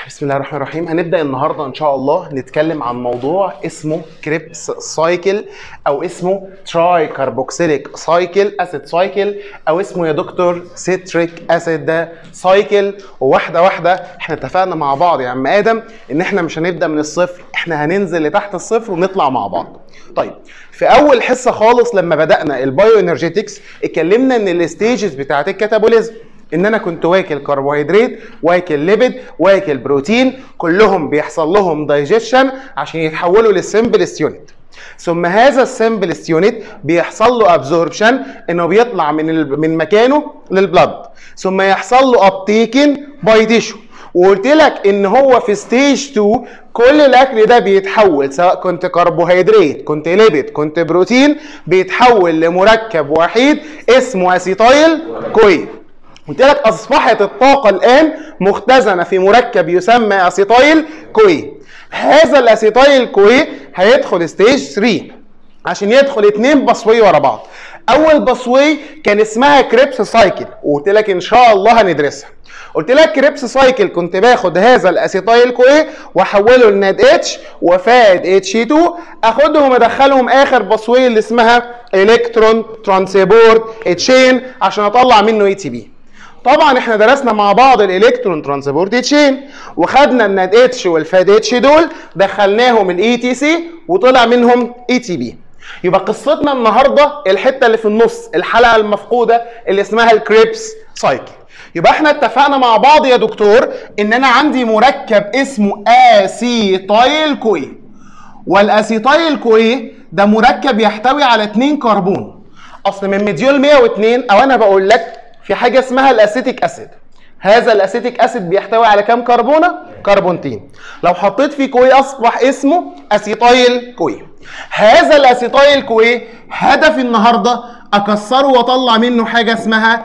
بسم الله الرحمن الرحيم هنبدا النهارده ان شاء الله نتكلم عن موضوع اسمه كريبس سايكل او اسمه تراي كاربوكسيليك سايكل اسيد سايكل او اسمه يا دكتور سيتريك اسيد سايكل وواحده واحده احنا اتفقنا مع بعض يا عم ادم ان احنا مش هنبدا من الصفر احنا هننزل لتحت الصفر ونطلع مع بعض طيب في اول حصه خالص لما بدانا البايو انرجيتكس اتكلمنا ان الستيجز بتاعت الكاتابوليزم ان انا كنت واكل كربوهيدرات واكل ليبيد واكل بروتين كلهم بيحصل لهم دايجيشن عشان يتحولوا للسمبلست يونت ثم هذا السمبلست يونت بيحصل له ابزوربشن انه بيطلع من ال- من مكانه للبلد ثم يحصل له ابتيكن باي تيشو وقلت لك ان هو في ستيج 2 كل الاكل ده بيتحول سواء كنت كربوهيدرات كنت ليبيد كنت بروتين بيتحول لمركب وحيد اسمه اسيتايل كوين قلت لك اصبحت الطاقه الان مختزنه في مركب يسمى اسيتايل كوي هذا الاسيتايل كوي هيدخل ستيج 3 عشان يدخل اتنين بصوي ورا بعض اول بصوي كان اسمها كريبس سايكل وقلت لك ان شاء الله هندرسها قلت لك كريبس سايكل كنت باخد هذا الاسيتايل كوي واحوله لناد اتش وفاد اتش 2 اخدهم ادخلهم اخر بصوي اللي اسمها الكترون ترانسبورت تشين عشان اطلع منه اي تي بي طبعا احنا درسنا مع بعض الالكترون ترانسبورت تشين وخدنا الناد اتش والفاد اتش دول دخلناهم الاي تي سي وطلع منهم اي تي بي يبقى قصتنا النهارده الحته اللي في النص الحلقه المفقوده اللي اسمها الكريبس سايكل يبقى احنا اتفقنا مع بعض يا دكتور ان انا عندي مركب اسمه اسيتايل كوي والاسيتايل كوي ده مركب يحتوي على 2 كربون اصل من مديول 102 او انا بقول لك في حاجه اسمها الاسيتيك اسيد هذا الاسيتيك اسيد بيحتوي على كام كربونه كربونتين لو حطيت فيه كوي اصبح اسمه اسيتايل كوي هذا الاسيتايل كوي هدفي النهارده اكسره واطلع منه حاجه اسمها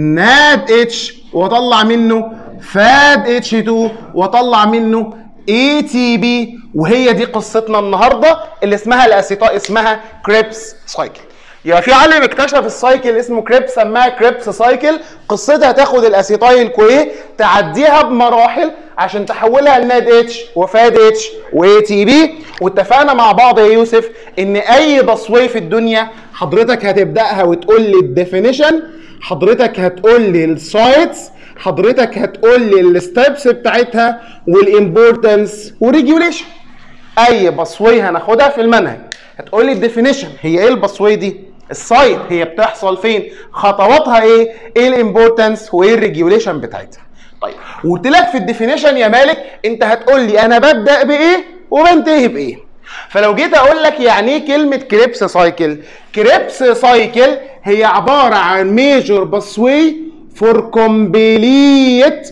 ناد اتش واطلع منه فاد اتش 2 واطلع منه اي تي بي وهي دي قصتنا النهارده اللي اسمها الاسيتا اسمها كريبس سايكل يبقى في عالم اكتشف السايكل اسمه كريبس سماها كريبس سايكل قصتها تاخد الاسيتايل كوي تعديها بمراحل عشان تحولها لناد اتش وفاد اتش واي تي بي واتفقنا مع بعض يا يوسف ان اي بصوي في الدنيا حضرتك هتبداها وتقول لي الديفينيشن حضرتك هتقول لي السايتس حضرتك هتقول لي الستبس بتاعتها والامبورتنس والريجوليشن اي بصوي هناخدها في المنهج هتقول لي الديفينيشن هي ايه البصوي دي السايت هي بتحصل فين خطواتها ايه ايه الامبورتنس وايه الريجوليشن بتاعتها طيب وقلت لك في الديفينيشن يا مالك انت هتقول لي انا ببدا بايه وبنتهي بايه فلو جيت اقول لك يعني ايه كلمه كريبس سايكل كريبس سايكل هي عباره عن ميجور بصوي فور كومبليت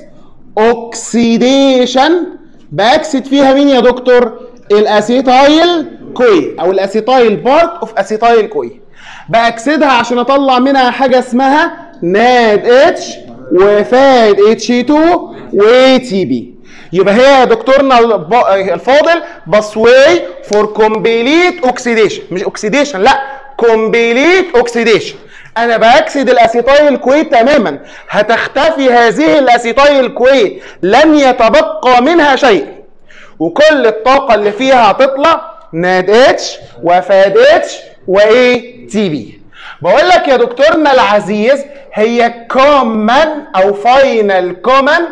اوكسيديشن باكسد فيها مين يا دكتور الاسيتايل كوي او الاسيتايل بارت اوف اسيتايل كوي باكسدها عشان اطلع منها حاجه اسمها ناد اتش وفاد اتش 2 واي تي بي يبقى هي يا دكتورنا الب- الفاضل بصوي فور كومبليت اوكسيديشن مش اوكسيديشن لا كومبليت اوكسيديشن انا باكسد الاسيتايل كوي تماما هتختفي هذه الاسيتايل كوي لن يتبقى منها شيء وكل الطاقة اللي فيها هتطلع ناد اتش وفاد اتش واي تي بي بقول لك يا دكتورنا العزيز هي كومن او فاينل كومن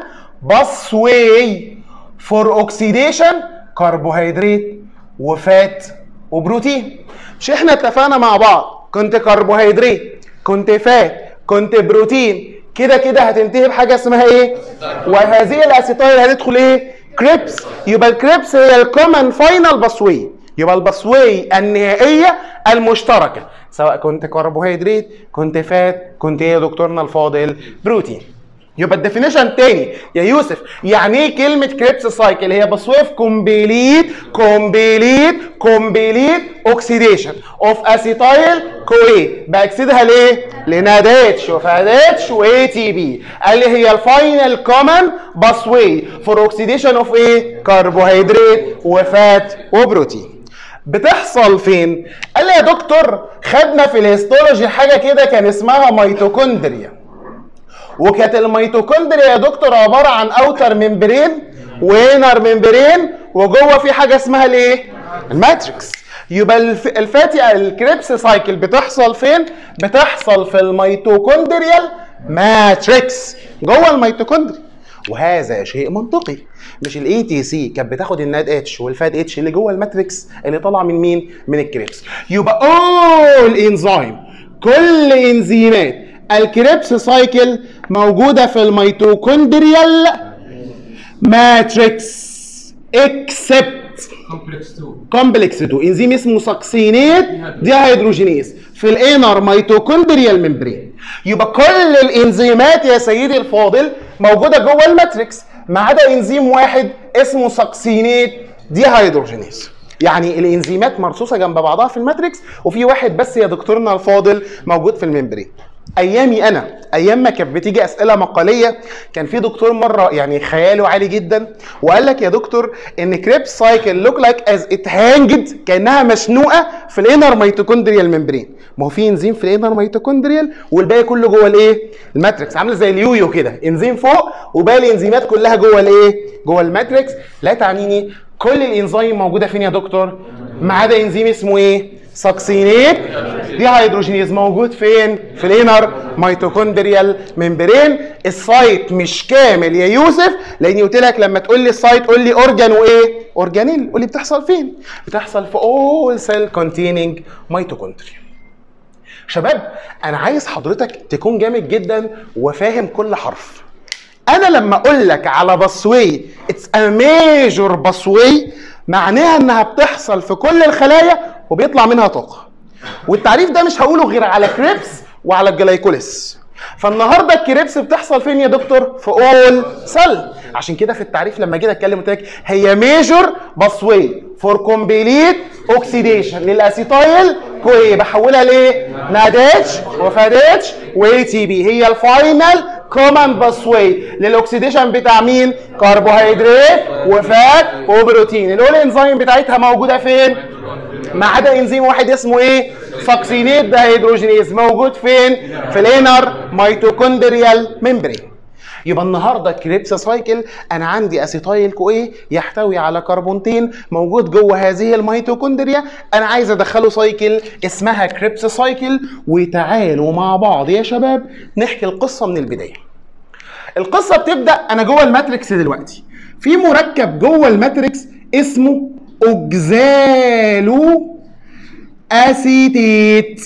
باسواي فور اوكسيديشن كربوهيدرات وفات وبروتين مش احنا اتفقنا مع بعض كنت كربوهيدرات كنت فات كنت بروتين كده كده هتنتهي بحاجه اسمها ايه وهذه الاسيتايل هتدخل ايه كريبس يبقى الكريبس هي الكومن فاينل باسوي يبقى الباسوي النهائيه المشتركه سواء كنت كربوهيدرات كنت فات كنت ايه يا دكتورنا الفاضل بروتين يبقى الديفينيشن تاني يا يوسف يعني ايه كلمه كريبس سايكل هي بصويف كومبليت كومبليت كومبليت اوكسيديشن اوف اسيتايل كوي باكسدها ليه لناداتش وفاداتش واي تي بي قال لي هي الفاينل كومن باسوي فور اوكسيديشن اوف ايه كربوهيدرات وفات وبروتين بتحصل فين قال لي يا دكتور خدنا في الهيستولوجي حاجه كده كان اسمها ميتوكوندريا وكانت الميتوكوندريا يا دكتور عباره عن اوتر ممبرين وينر ممبرين وجوه في حاجه اسمها الايه الماتريكس يبقى الف- الفاتي الكريبس سايكل بتحصل فين بتحصل في الميتوكوندريال ماتريكس جوه الميتوكوندريا وهذا شيء منطقي مش الاي تي سي كانت بتاخد الناد اتش والفات اتش اللي جوه الماتريكس اللي طالعه من مين من الكريبس يبقى اول انزيم كل انزيمات الكريبس سايكل موجوده في الميتوكوندريال ماتريكس اكسبت كومبلكس 2 كومبلكس 2 انزيم اسمه ساكسينيت دي هيدروجينيز في الانر ميتوكوندريال ممبرين يبقى كل الانزيمات يا سيدي الفاضل موجوده جوه الماتريكس ما عدا انزيم واحد اسمه ساكسينيت دي هيدروجينيز يعني الانزيمات مرصوصه جنب بعضها في الماتريكس وفي واحد بس يا دكتورنا الفاضل موجود في الممبرين ايامي انا ايام ما كانت بتيجي اسئله مقاليه كان في دكتور مره يعني خياله عالي جدا وقال لك يا دكتور ان كريب سايكل لوك لايك از ات هانجد كانها مشنوقه في الانر ميتوكوندريال ممبرين ما هو في انزيم في الانر ميتوكوندريال والباقي كله جوه الايه الماتريكس عامله زي اليويو كده انزيم فوق وباقي الانزيمات كلها جوه الايه جوه الماتريكس لا تعنيني كل الانزيم موجوده فين يا دكتور ما عدا انزيم اسمه ايه ساكسينيت دي هيدروجينيز موجود فين في الانر ميتوكوندريال ممبرين السايت مش كامل يا يوسف لاني قلت لك لما تقول لي السايت قول لي اورجان وايه اورجانيل قول لي بتحصل فين بتحصل في اول سيل كونتيننج ميتوكوندريا شباب انا عايز حضرتك تكون جامد جدا وفاهم كل حرف انا لما اقول لك على باسوي اتس ا ميجور باسوي معناها انها بتحصل في كل الخلايا وبيطلع منها طاقه والتعريف ده مش هقوله غير على كريبس وعلى الجلايكوليس فالنهارده الكريبس بتحصل فين يا دكتور في اول سيل عشان كده في التعريف لما جيت اتكلم قلت لك هي ميجور باسوي فور كومبليت اوكسيديشن للاسيتايل كوي بحولها لايه ناداتش وفاداتش واي تي بي هي الفاينل كومن باسوي للاكسيديشن بتاع مين كربوهيدرات وفات وبروتين الاول انزيم بتاعتها موجوده فين ما عدا انزيم واحد اسمه ايه ساكسينيت ده هيدروجينيز موجود فين في الانر ميتوكوندريال ممبرين يبقى النهارده كريبس سايكل انا عندي اسيتايل كو ايه يحتوي على كربونتين موجود جوه هذه الميتوكوندريا انا عايز ادخله سايكل اسمها كريبس سايكل وتعالوا مع بعض يا شباب نحكي القصه من البدايه القصه بتبدا انا جوه الماتريكس دلوقتي في مركب جوه الماتريكس اسمه اوكزالو اسيتيت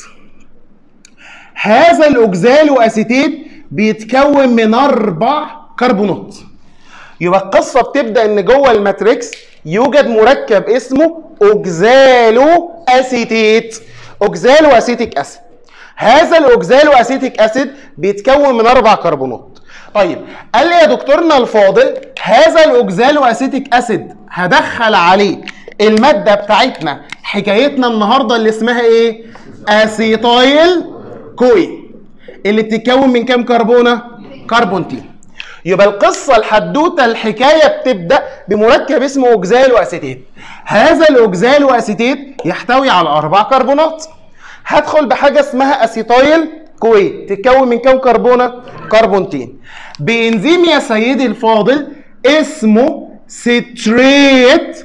هذا الاوكزالو اسيتيت بيتكون من اربع كربونات يبقى القصه بتبدا ان جوه الماتريكس يوجد مركب اسمه اوكزالو اسيتيت اوكزالو اسيتيك اسيد هذا الاوكزالو اسيتيك اسيد بيتكون من اربع كربونات طيب قال لي يا دكتورنا الفاضل هذا الاوكزالو اسيتيك اسيد هدخل عليه الماده بتاعتنا حكايتنا النهارده اللي اسمها ايه اسيتايل كوي اللي بتتكون من كام كربونه كربونتين يبقى القصه الحدوته الحكايه بتبدا بمركب اسمه اوكزالو اسيتيت هذا الاوكزالو اسيتيت يحتوي على اربع كربونات هدخل بحاجه اسمها اسيتايل كوي تتكون من كام كربونه كربونتين بانزيم يا سيدي الفاضل اسمه ستريت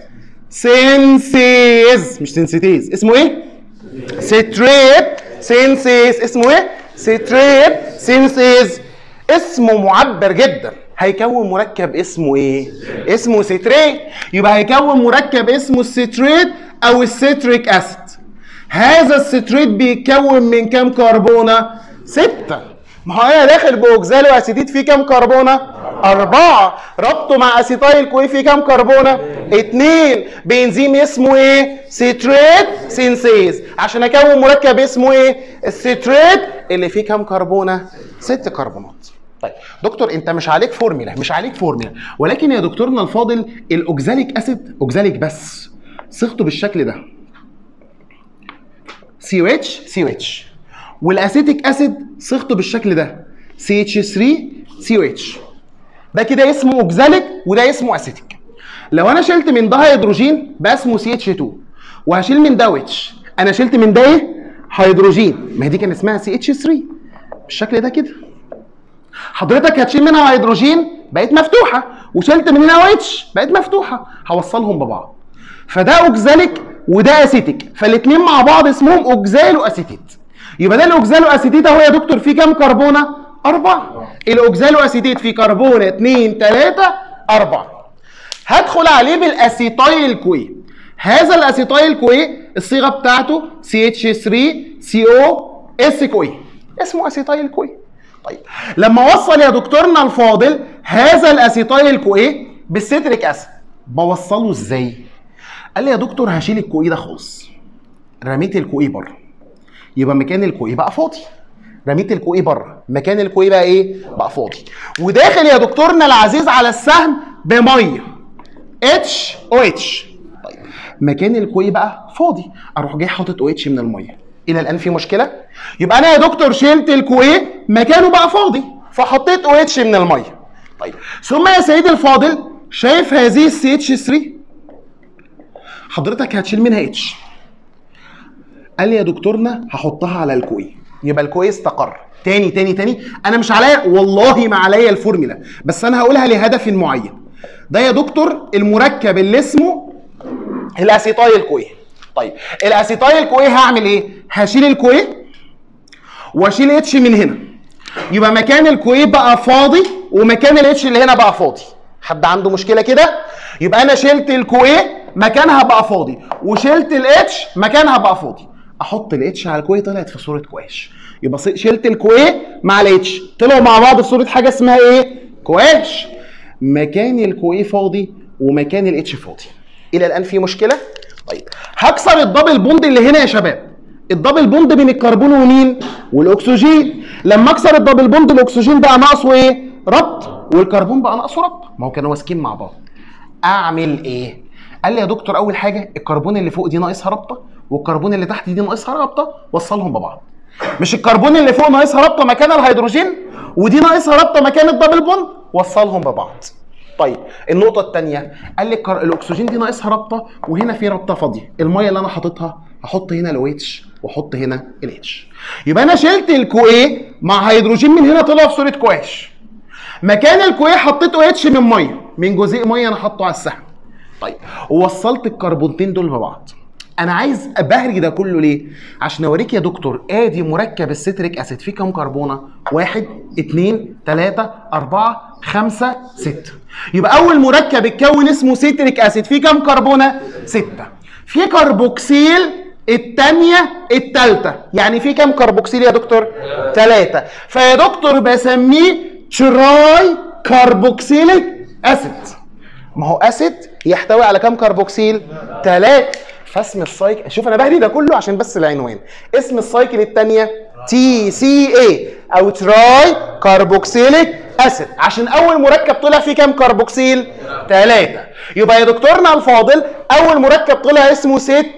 سينسيز مش سينسيتيز اسمه ايه ستريت سينسيز اسمه ايه ستريت سينسيز اسمه معبر جدا هيكون مركب اسمه ايه اسمه ستريت يبقى هيكون مركب اسمه الستريت او الستريك اسيد هذا الستريت بيتكون من كام كربونه ستة ما هو انا داخل باوكزالو اسيتيت فيه كام كربونه أربعة ربطه مع أسيتايل كوي فيه كام كربونة؟ اتنين بإنزيم اسمه إيه؟ ستريت سينسيز عشان أكون مركب اسمه إيه؟ الستريت اللي فيه كام كربونة؟ ست كربونات. طيب دكتور انت مش عليك فورميلا مش عليك فورميلا ولكن يا دكتورنا الفاضل الاوكزاليك اسيد اوكزاليك بس صيغته بالشكل ده سي او اتش سي او اتش والاسيتيك اسيد صيغته بالشكل ده سي اتش 3 سي او اتش ده كده اسمه اوكزاليك وده اسمه اسيتيك لو انا شلت من ده هيدروجين بقى اسمه سي اتش 2 وهشيل من ده اتش انا شلت من ده ايه هيدروجين ما هي دي كان اسمها سي اتش 3 بالشكل ده كده حضرتك هتشيل منها هيدروجين بقت مفتوحه وشلت من هنا او اتش بقت مفتوحه هوصلهم ببعض فده اوكزاليك وده اسيتيك فالاثنين مع بعض اسمهم اوكزالو اسيتيت يبقى ده الاوكزالو اسيتيت اهو يا دكتور فيه كام كربونه؟ أربعة الاوكزالو اسيتيت فيه كربونه 2 3 4 هدخل عليه بالاسيتايل كوي هذا الاسيتايل كوي الصيغه بتاعته CH3CO كوي اسمه اسيتايل كوي طيب لما اوصل يا دكتورنا الفاضل هذا الاسيتايل كوي بالستريك اسيد بوصله ازاي؟ قال لي يا دكتور هشيل الكوي ده خالص رميت الكوي بره يبقى مكان الكوي بقى فاضي رميت الكوي بره مكان الكوي بقى ايه بقى فاضي وداخل يا دكتورنا العزيز على السهم بميه اتش او اتش طيب مكان الكوي بقى فاضي اروح جاي حاطط او اتش من الميه الى الان في مشكله يبقى انا يا دكتور شلت الكوي مكانه بقى فاضي فحطيت او اتش من الميه طيب ثم يا سيدي الفاضل شايف هذه السي اتش 3 حضرتك هتشيل منها اتش قال لي يا دكتورنا هحطها على الكوي يبقى الكوي استقر تاني تاني تاني انا مش عليا والله ما عليا الفورمولا بس انا هقولها لهدف معين ده يا دكتور المركب اللي اسمه الاسيتايل كوي طيب الاسيتايل كوي هعمل ايه هشيل الكوي واشيل اتش من هنا يبقى مكان الكوي بقى فاضي ومكان الاتش اللي هنا بقى فاضي حد عنده مشكله كده يبقى انا شلت الكوي مكانها بقى فاضي وشلت الاتش مكانها بقى فاضي احط الاتش على الكوي طلعت في صوره كواش يبقى ص- شلت الكوي مع الاتش طلعوا مع بعض في صوره حاجه اسمها ايه كواش مكان الكوي فاضي ومكان الاتش فاضي الى الان في مشكله طيب هكسر الدبل بوند اللي هنا يا شباب الدبل بوند بين الكربون ومين والاكسجين لما اكسر الدبل بوند الاكسجين بقى ناقصه ايه ربط والكربون بقى ناقصه ربط ما هو كانوا ماسكين مع بعض اعمل ايه قال لي يا دكتور اول حاجه الكربون اللي فوق دي ناقصها رابطه والكربون اللي تحت دي ناقصها رابطه وصلهم ببعض مش الكربون اللي فوق ناقصها رابطه مكان الهيدروجين ودي ناقصها رابطه مكان الدبل بوند وصلهم ببعض طيب النقطة الثانية قال لي الكر... الأكسجين دي ناقصها رابطة وهنا في رابطة فاضية، المية اللي أنا حاططها هحط هنا الأو اتش وأحط هنا الاتش. يبقى أنا شلت الكو ايه مع هيدروجين من هنا طلع في صورة كواش. مكان الكو ايه حطيت او اتش من مية، من جزيء مية أنا حاطه على السهم. طيب ووصلت الكربونتين دول ببعض. انا عايز ابهري ده كله ليه عشان اوريك يا دكتور ادي مركب الستريك اسيد فيه كام كربونه واحد اتنين تلاته اربعه خمسه سته يبقى اول مركب اتكون اسمه ستريك اسيد فيه كام كربونه سته في كربوكسيل التانية التالتة يعني في كام كربوكسيل يا دكتور؟ تلاتة فيا دكتور بسميه تراي كربوكسيليك اسيد ما هو اسيد يحتوي على كام كربوكسيل؟ ثلاثة فاسم السايكل شوف انا بهدي ده كله عشان بس العنوان اسم السايكل الثانية تي سي اي او تراي كربوكسيليك اسيد عشان اول مركب طلع فيه كام كربوكسيل؟ ثلاثة يبقى يا دكتورنا الفاضل اول مركب طلع اسمه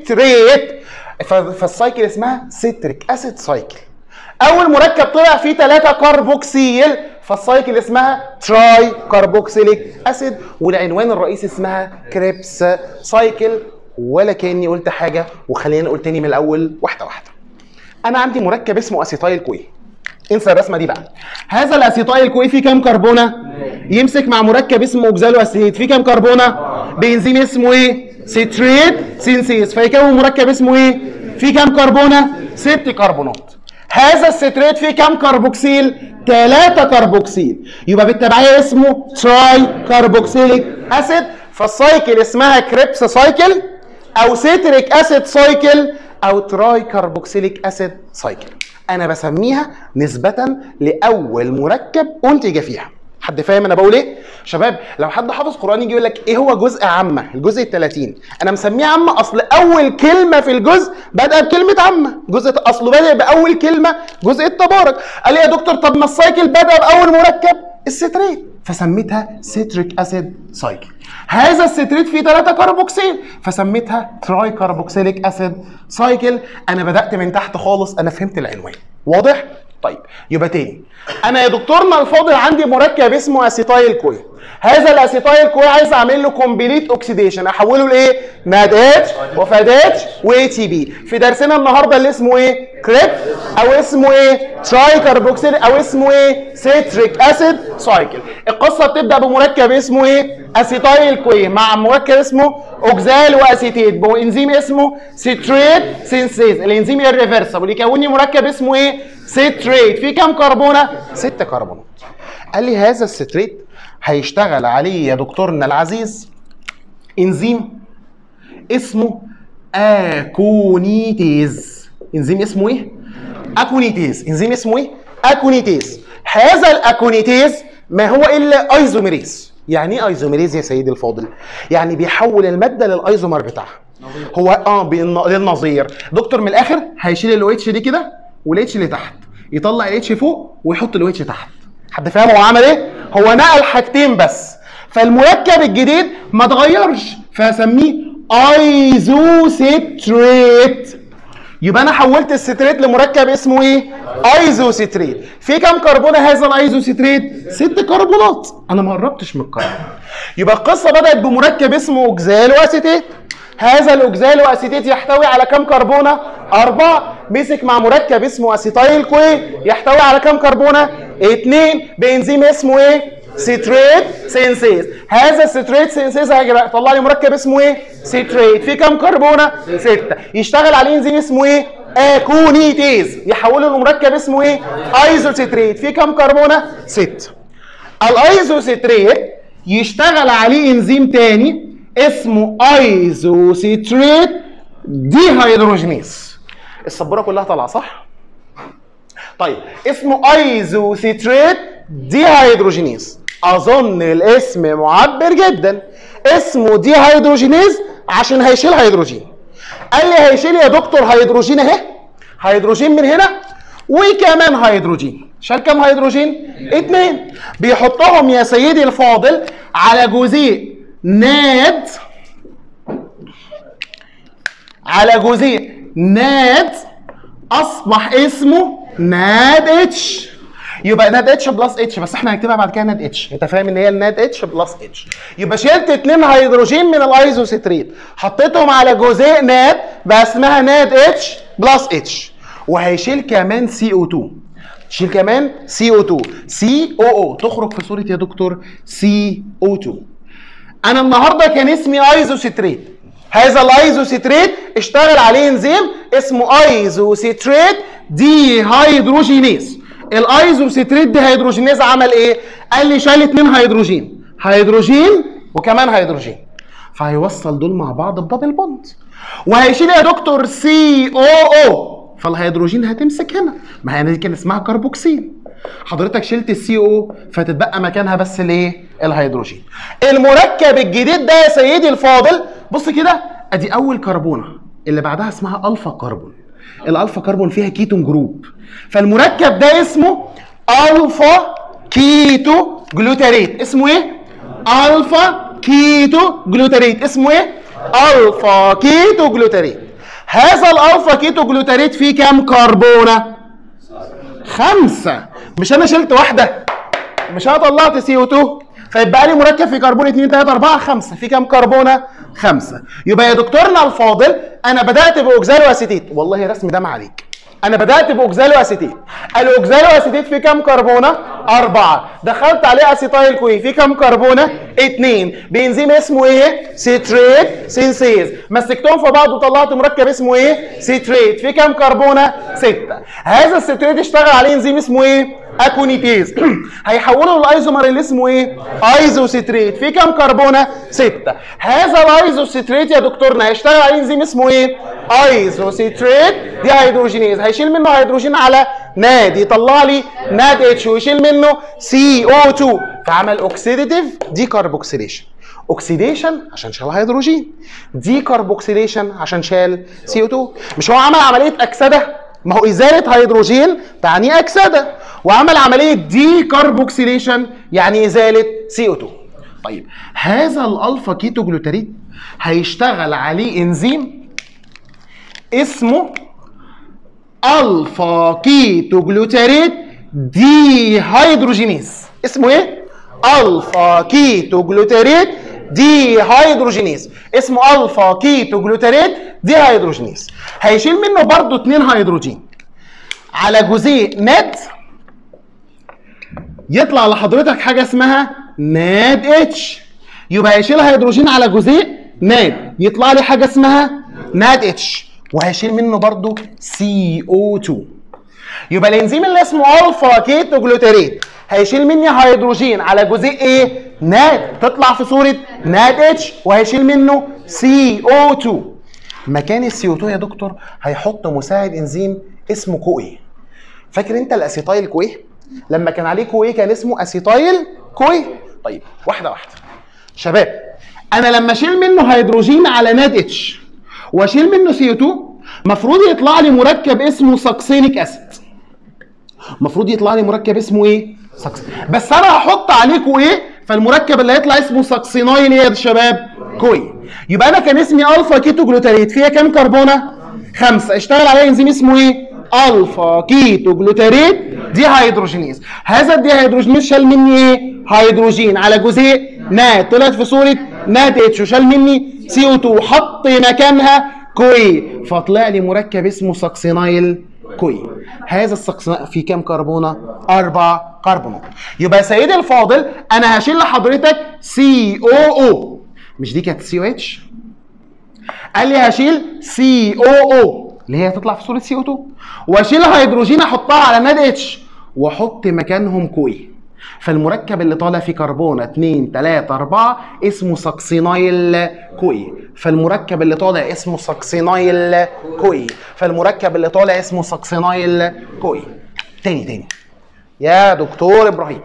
ستريت ف- فالسايكل اسمها ستريك اسيد سايكل اول مركب طلع فيه 3 كربوكسيل فالسايكل اسمها تراي كربوكسيليك اسيد والعنوان الرئيسي اسمها كريبس سايكل ولا كاني قلت حاجه وخلينا نقول تاني من الاول واحده واحده انا عندي مركب اسمه اسيتايل كوي انسى الرسمه دي بقى هذا الاسيتايل كوي فيه كام كربونه يمسك مع مركب اسمه اوكزالو اسيد فيه كام كربونه بنزيم اسمه ايه ستريت سينسيس فيكون مركب اسمه ايه فيه كام كربونه ست كربونات هذا الستريت فيه كام كربوكسيل ثلاثة كربوكسيل يبقى بالتبعية اسمه تراي كربوكسيليك اسيد فالسايكل اسمها كريبس سايكل او سيتريك اسيد سايكل او تراي كربوكسيليك اسيد سايكل انا بسميها نسبة لاول مركب انتج فيها حد فاهم انا بقول ايه شباب لو حد حافظ قران يجي يقول لك ايه هو جزء عامه الجزء ال 30 انا مسميه عامه اصل اول كلمه في الجزء بدا بكلمه عامه جزء اصله بدا باول كلمه جزء التبارك قال لي يا دكتور طب ما السايكل بدا باول مركب الستريت فسميتها سيتريك اسيد سايكل هذا الستريت فيه 3 كربوكسيل فسميتها تراي كربوكسيليك اسيد سايكل انا بدات من تحت خالص انا فهمت العنوان واضح طيب يبقى تاني انا يا دكتورنا الفاضل عندي مركب اسمه اسيتايل كوي هذا الاسيتايل كوي عايز اعمل له كومبليت اوكسيديشن احوله لايه ناد اتش وفاد اتش واي تي بي في درسنا النهارده اللي اسمه ايه كريب او اسمه ايه تراي كاربوكسيل او اسمه ايه سيتريك اسيد سايكل القصه بتبدا بمركب اسمه ايه اسيتايل كوي مع مركب اسمه اوكزال واسيتيت بانزيم اسمه سيتريت سينسيز الانزيم الريفرسبل يكون لي مركب اسمه ايه سيتريت في كام كربونه ست كربونات قال لي هذا الستريت هيشتغل عليه يا دكتورنا العزيز انزيم اسمه اكونيتيز انزيم اسمه ايه اكونيتيز انزيم اسمه ايه اكونيتيز هذا الاكونيتيز ما هو الا ايزوميريز يعني ايه ايزوميريز يا سيدي الفاضل يعني بيحول الماده للايزومر بتاعها هو اه بالن- للنظير دكتور من الاخر هيشيل الاو اتش دي كده والاتش اللي تحت يطلع الاتش فوق ويحط الاو اتش تحت حد فاهم هو عمل ايه هو نقل حاجتين بس فالمركب الجديد ما اتغيرش فهسميه ايزوسيتريت يبقى انا حولت الستريت لمركب اسمه ايه ايزوسيتريت في كام كربونه هذا الايزوسيتريت ست كربونات انا ما قربتش من الكربون يبقى القصه بدات بمركب اسمه اوكزال واسيتيت هذا الاوكزال واسيتيت يحتوي على كام كربونه اربعه مسك مع مركب اسمه اسيتايل كوي يحتوي على كام كربونه اثنين بانزيم اسمه ايه سيتريت سينسيز هذا السيتريت سينسيز هيطلع لي مركب اسمه ايه سيتريت في كام كربونه سته يشتغل عليه انزيم اسمه ايه اكونيتيز يحوله لمركب اسمه ايه ايزوسيتريت في كام كربونه ست الايزوسيتريت يشتغل عليه انزيم تاني اسمه ايزوسيتريت دي هيدروجينيز السبوره كلها طالعه صح طيب اسمه ايزوسيتريت دي هيدروجينيز اظن الاسم معبر جدا اسمه دي هيدروجينيز عشان هيشيل هيدروجين قال لي هيشيل يا دكتور هيدروجين اهي هيدروجين من هنا وكمان هيدروجين شال كام هيدروجين اتنين بيحطهم يا سيدي الفاضل على جزيء ناد على جزيء ناد اصبح اسمه ناد اتش يبقى ناد اتش بلس اتش بس احنا هنكتبها بعد كده ناد اتش انت فاهم ان هي الناد اتش بلس اتش يبقى شلت اتنين هيدروجين من الايزوسيتريت حطيتهم على جزيء ناد بقى اسمها ناد اتش بلس اتش وهيشيل كمان سي او 2 شيل كمان سي او 2 سي او او تخرج في صوره يا دكتور سي او 2 انا النهارده كان اسمي ايزوسيتريت هذا الايزوسيتريت اشتغل عليه انزيم اسمه ايزوسيتريت دي هيدروجينيز الايزوسيتريت دي هيدروجينيز عمل ايه قال لي شال اتنين هيدروجين هيدروجين وكمان هيدروجين فهيوصل دول مع بعض بدبل بوند وهيشيل يا دكتور سي او او فالهيدروجين هتمسك هنا ما هي دي كان اسمها كربوكسيل حضرتك شلت السي او فتتبقى مكانها بس الايه الهيدروجين المركب الجديد ده يا سيدي الفاضل بص كده ادي اول كربونه اللي بعدها اسمها الفا كربون الالفا كربون فيها كيتون جروب فالمركب ده اسمه الفا كيتو جلوتاريت اسمه ايه الفا كيتو جلوتاريت اسمه ايه الفا كيتو جلوتاريت هذا الالفا كيتو جلوتاريت فيه كام كربونه خمسة مش انا شلت واحدة مش انا طلعت سي او 2 فيبقى لي مركب في كربون 2 3 4 5 في كام كربونه؟ خمسة يبقى يا دكتورنا الفاضل انا بدات باوكزالو اسيتيت والله رسم دم عليك انا بدات باوكزالو اسيتيت الاوكزالو اسيتيت في كام كربونه؟ أربعة دخلت عليه اسيتايل كوي في كام كربونه؟ اتنين بانزيم اسمه ايه؟ سيتريت سينسيز مسكتهم في بعض وطلعت مركب اسمه ايه؟ سيتريت في كام كربونه؟ ستة هذا السيتريت اشتغل عليه انزيم اسمه ايه؟ اكونيتيز هيحوله للايزومر اللي اسمه ايه؟ ايزوسيتريت في كام كربونه؟ ستة هذا الايزوسيتريت يا دكتورنا هيشتغل عليه انزيم اسمه ايه؟ ايزوسيتريت دي هيدروجينيز هيشيل منه هيدروجين على ناد يطلع لي ناد اتش ويشيل منه سي او 2 فعمل اوكسيديتيف دي كاربوكسيليشن اوكسيديشن عشان شال هيدروجين دي كاربوكسيليشن عشان شال سي او 2 مش هو عمل عمليه اكسده ما هو ازاله هيدروجين تعني اكسده وعمل عمليه دي كاربوكسيليشن يعني ازاله سي او 2 طيب هذا الالفا كيتو جلوتاريت هيشتغل عليه انزيم اسمه الفا كيتو جلوتاريت دي هيدروجينيز اسمه ايه الفا كيتو جلوتاريت دي هيدروجينيز اسمه الفا كيتو جلوتاريت دي هيدروجينيز هيشيل منه برضو اتنين هيدروجين على جزيء ناد يطلع لحضرتك حاجه اسمها ناد اتش يبقى هيشيل هيدروجين على جزيء ناد يطلع لي حاجه اسمها ناد اتش وهيشيل منه برضو سي او 2 يبقى الانزيم اللي اسمه الفا كيتو جلوتاريت هيشيل مني هيدروجين على جزيء ايه ناد تطلع في صوره ناد اتش وهيشيل منه سي او 2 مكان السي او 2 يا دكتور هيحط مساعد انزيم اسمه كوي فاكر انت الاسيتايل كوي لما كان عليه كوي كان اسمه اسيتايل كوي طيب واحده واحده شباب انا لما اشيل منه هيدروجين على ناد اتش واشيل منه سي 2 المفروض يطلع لي مركب اسمه ساكسينيك اسيد المفروض يطلع لي مركب اسمه ايه ساكس بس انا هحط عليه كوي فالمركب اللي هيطلع اسمه ساكسينايل ايه يا شباب كوي يبقى انا كان اسمي الفا كيتو جلوتاريت فيها كام كربونه خمسه اشتغل عليها انزيم اسمه ايه الفا كيتو جلوتاريت دي هيدروجينيز هذا الدي هيدروجينيز شال مني ايه هيدروجين على جزيء نات طلعت في صوره نات اتش وشال مني سي او 2 حط مكانها كوي فطلع لي مركب اسمه ساكسينايل كوي هذا الساكسينايل في كام كربونه اربع كربونات يبقى يا سيدي الفاضل انا هشيل لحضرتك سي او او مش دي كانت سي او اتش قال لي هشيل سي او او اللي هي هتطلع في صوره سي او 2 واشيل هيدروجين احطها على ناد اتش واحط مكانهم كوي فالمركب اللي طالع فيه كربونه 2 3 4 اسمه ساكسينايل كوي فالمركب اللي طالع اسمه ساكسينايل كوي فالمركب اللي طالع اسمه ساكسينايل كوي تاني تاني يا دكتور ابراهيم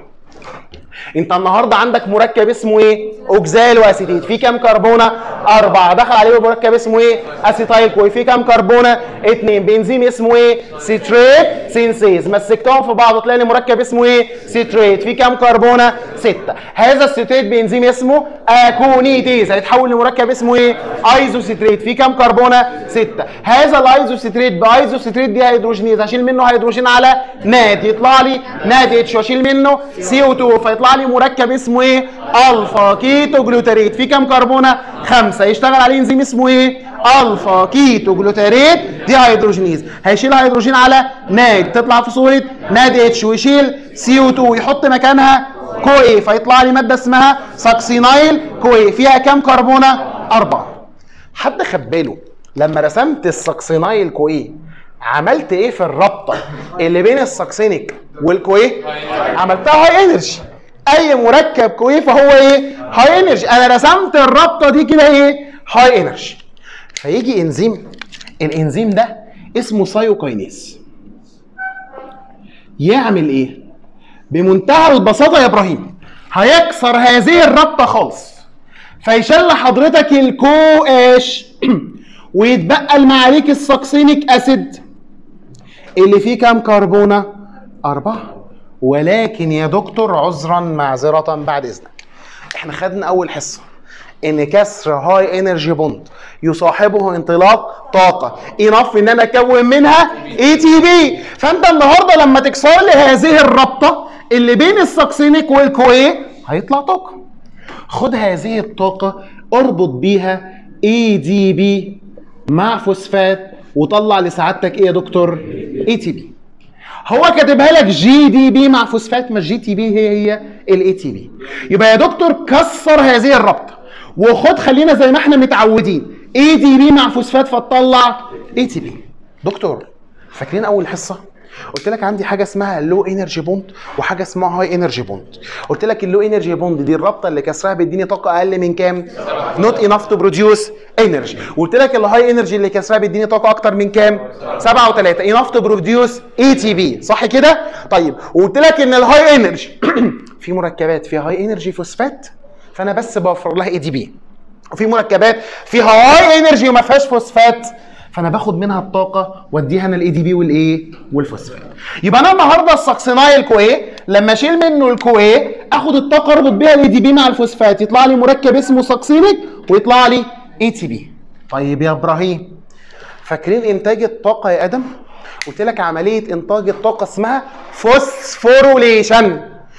انت النهارده عندك مركب اسمه ايه؟ اوكزال واسيتيت في كام كربونه؟ اربعه دخل عليه مركب اسمه ايه؟ اسيتايل كوي في كام كربونه؟ اثنين بنزيم اسمه ايه؟ سيتريت سينسيز مسكتهم في بعض تلاقي لي مركب اسمه ايه؟ سيتريت في كام كربونه؟ سته هذا السيتريت بنزيم اسمه اكونيتيز هيتحول لمركب اسمه ايه؟ ايزوسيتريت في كام كربونه؟ سته هذا الايزوسيتريت بايزوسيتريت دي هيدروجينيز هشيل منه هيدروجين على ناد يطلع لي ناد اتش واشيل منه سي او 2 فيطلع لي مركب اسمه ايه؟ الفا كيتو جلوتاريت في كام كربونه؟ خمسه يشتغل عليه انزيم اسمه ايه؟ الفا كيتو جلوتاريت دي هيدروجينيز هيشيل هيدروجين على ناد تطلع في صوره ناد اتش ويشيل سي او 2 يحط مكانها كوي فيطلع لي ماده اسمها ساكسينايل كوي فيها كام كربونه؟ اربعه حد خد باله لما رسمت الساكسينايل كوي عملت ايه في الرابطه اللي بين الساكسينيك والكوي عملتها هاي انرجي اي مركب كوي فهو ايه هاي انرجي انا رسمت الرابطه دي كده ايه هاي انرجي فيجي انزيم الانزيم ده اسمه سايوكاينيز يعمل ايه بمنتهى البساطه يا ابراهيم هيكسر هذه الرابطه خالص فيشل حضرتك الكو اش ويتبقى المعاريك الساكسينيك اسيد اللي فيه كام كربونه اربعه ولكن يا دكتور عذرا معذره بعد اذنك احنا خدنا اول حصه ان كسر هاي انرجي بوند يصاحبه انطلاق طاقه انف ان انا اكون منها اي تي بي فانت النهارده لما تكسر لي هذه الرابطه اللي بين الساكسينيك والكوي هيطلع طاقه خد هذه الطاقه اربط بيها اي دي بي مع فوسفات وطلع لسعادتك ايه يا دكتور اي تي بي هو كاتبها لك جي دي بي مع فوسفات ما الجي تي بي هي هي الاي تي بي يبقى يا دكتور كسر هذه الرابطه وخد خلينا زي ما احنا متعودين اي دي بي مع فوسفات فتطلع اي تي بي دكتور فاكرين اول حصه قلت لك عندي حاجه اسمها لو انرجي بوند وحاجه اسمها هاي انرجي بوند قلت لك اللو انرجي بوند دي الرابطه اللي كسرها بيديني طاقه اقل من كام نوت انف تو بروديوس انرجي قلت لك الهاي انرجي اللي كسرها بيديني طاقه اكتر من كام 7 و3 انف تو بروديوس اي تي بي صح كده طيب وقلت لك ان الهاي انرجي في مركبات فيها هاي انرجي فوسفات فانا بس بوفر لها اي دي بي وفي مركبات فيها هاي انرجي وما فيهاش فوسفات فانا باخد منها الطاقه واديها انا الاي دي بي والايه والفوسفات يبقى انا النهارده الساكسينايل كوي لما اشيل منه الكوي اخد الطاقه اربط بيها الاي دي بي مع الفوسفات يطلع لي مركب اسمه ساكسينيك ويطلع لي اي تي بي طيب يا ابراهيم فاكرين انتاج الطاقه يا ادم قلت لك عمليه انتاج الطاقه اسمها فوسفوريليشن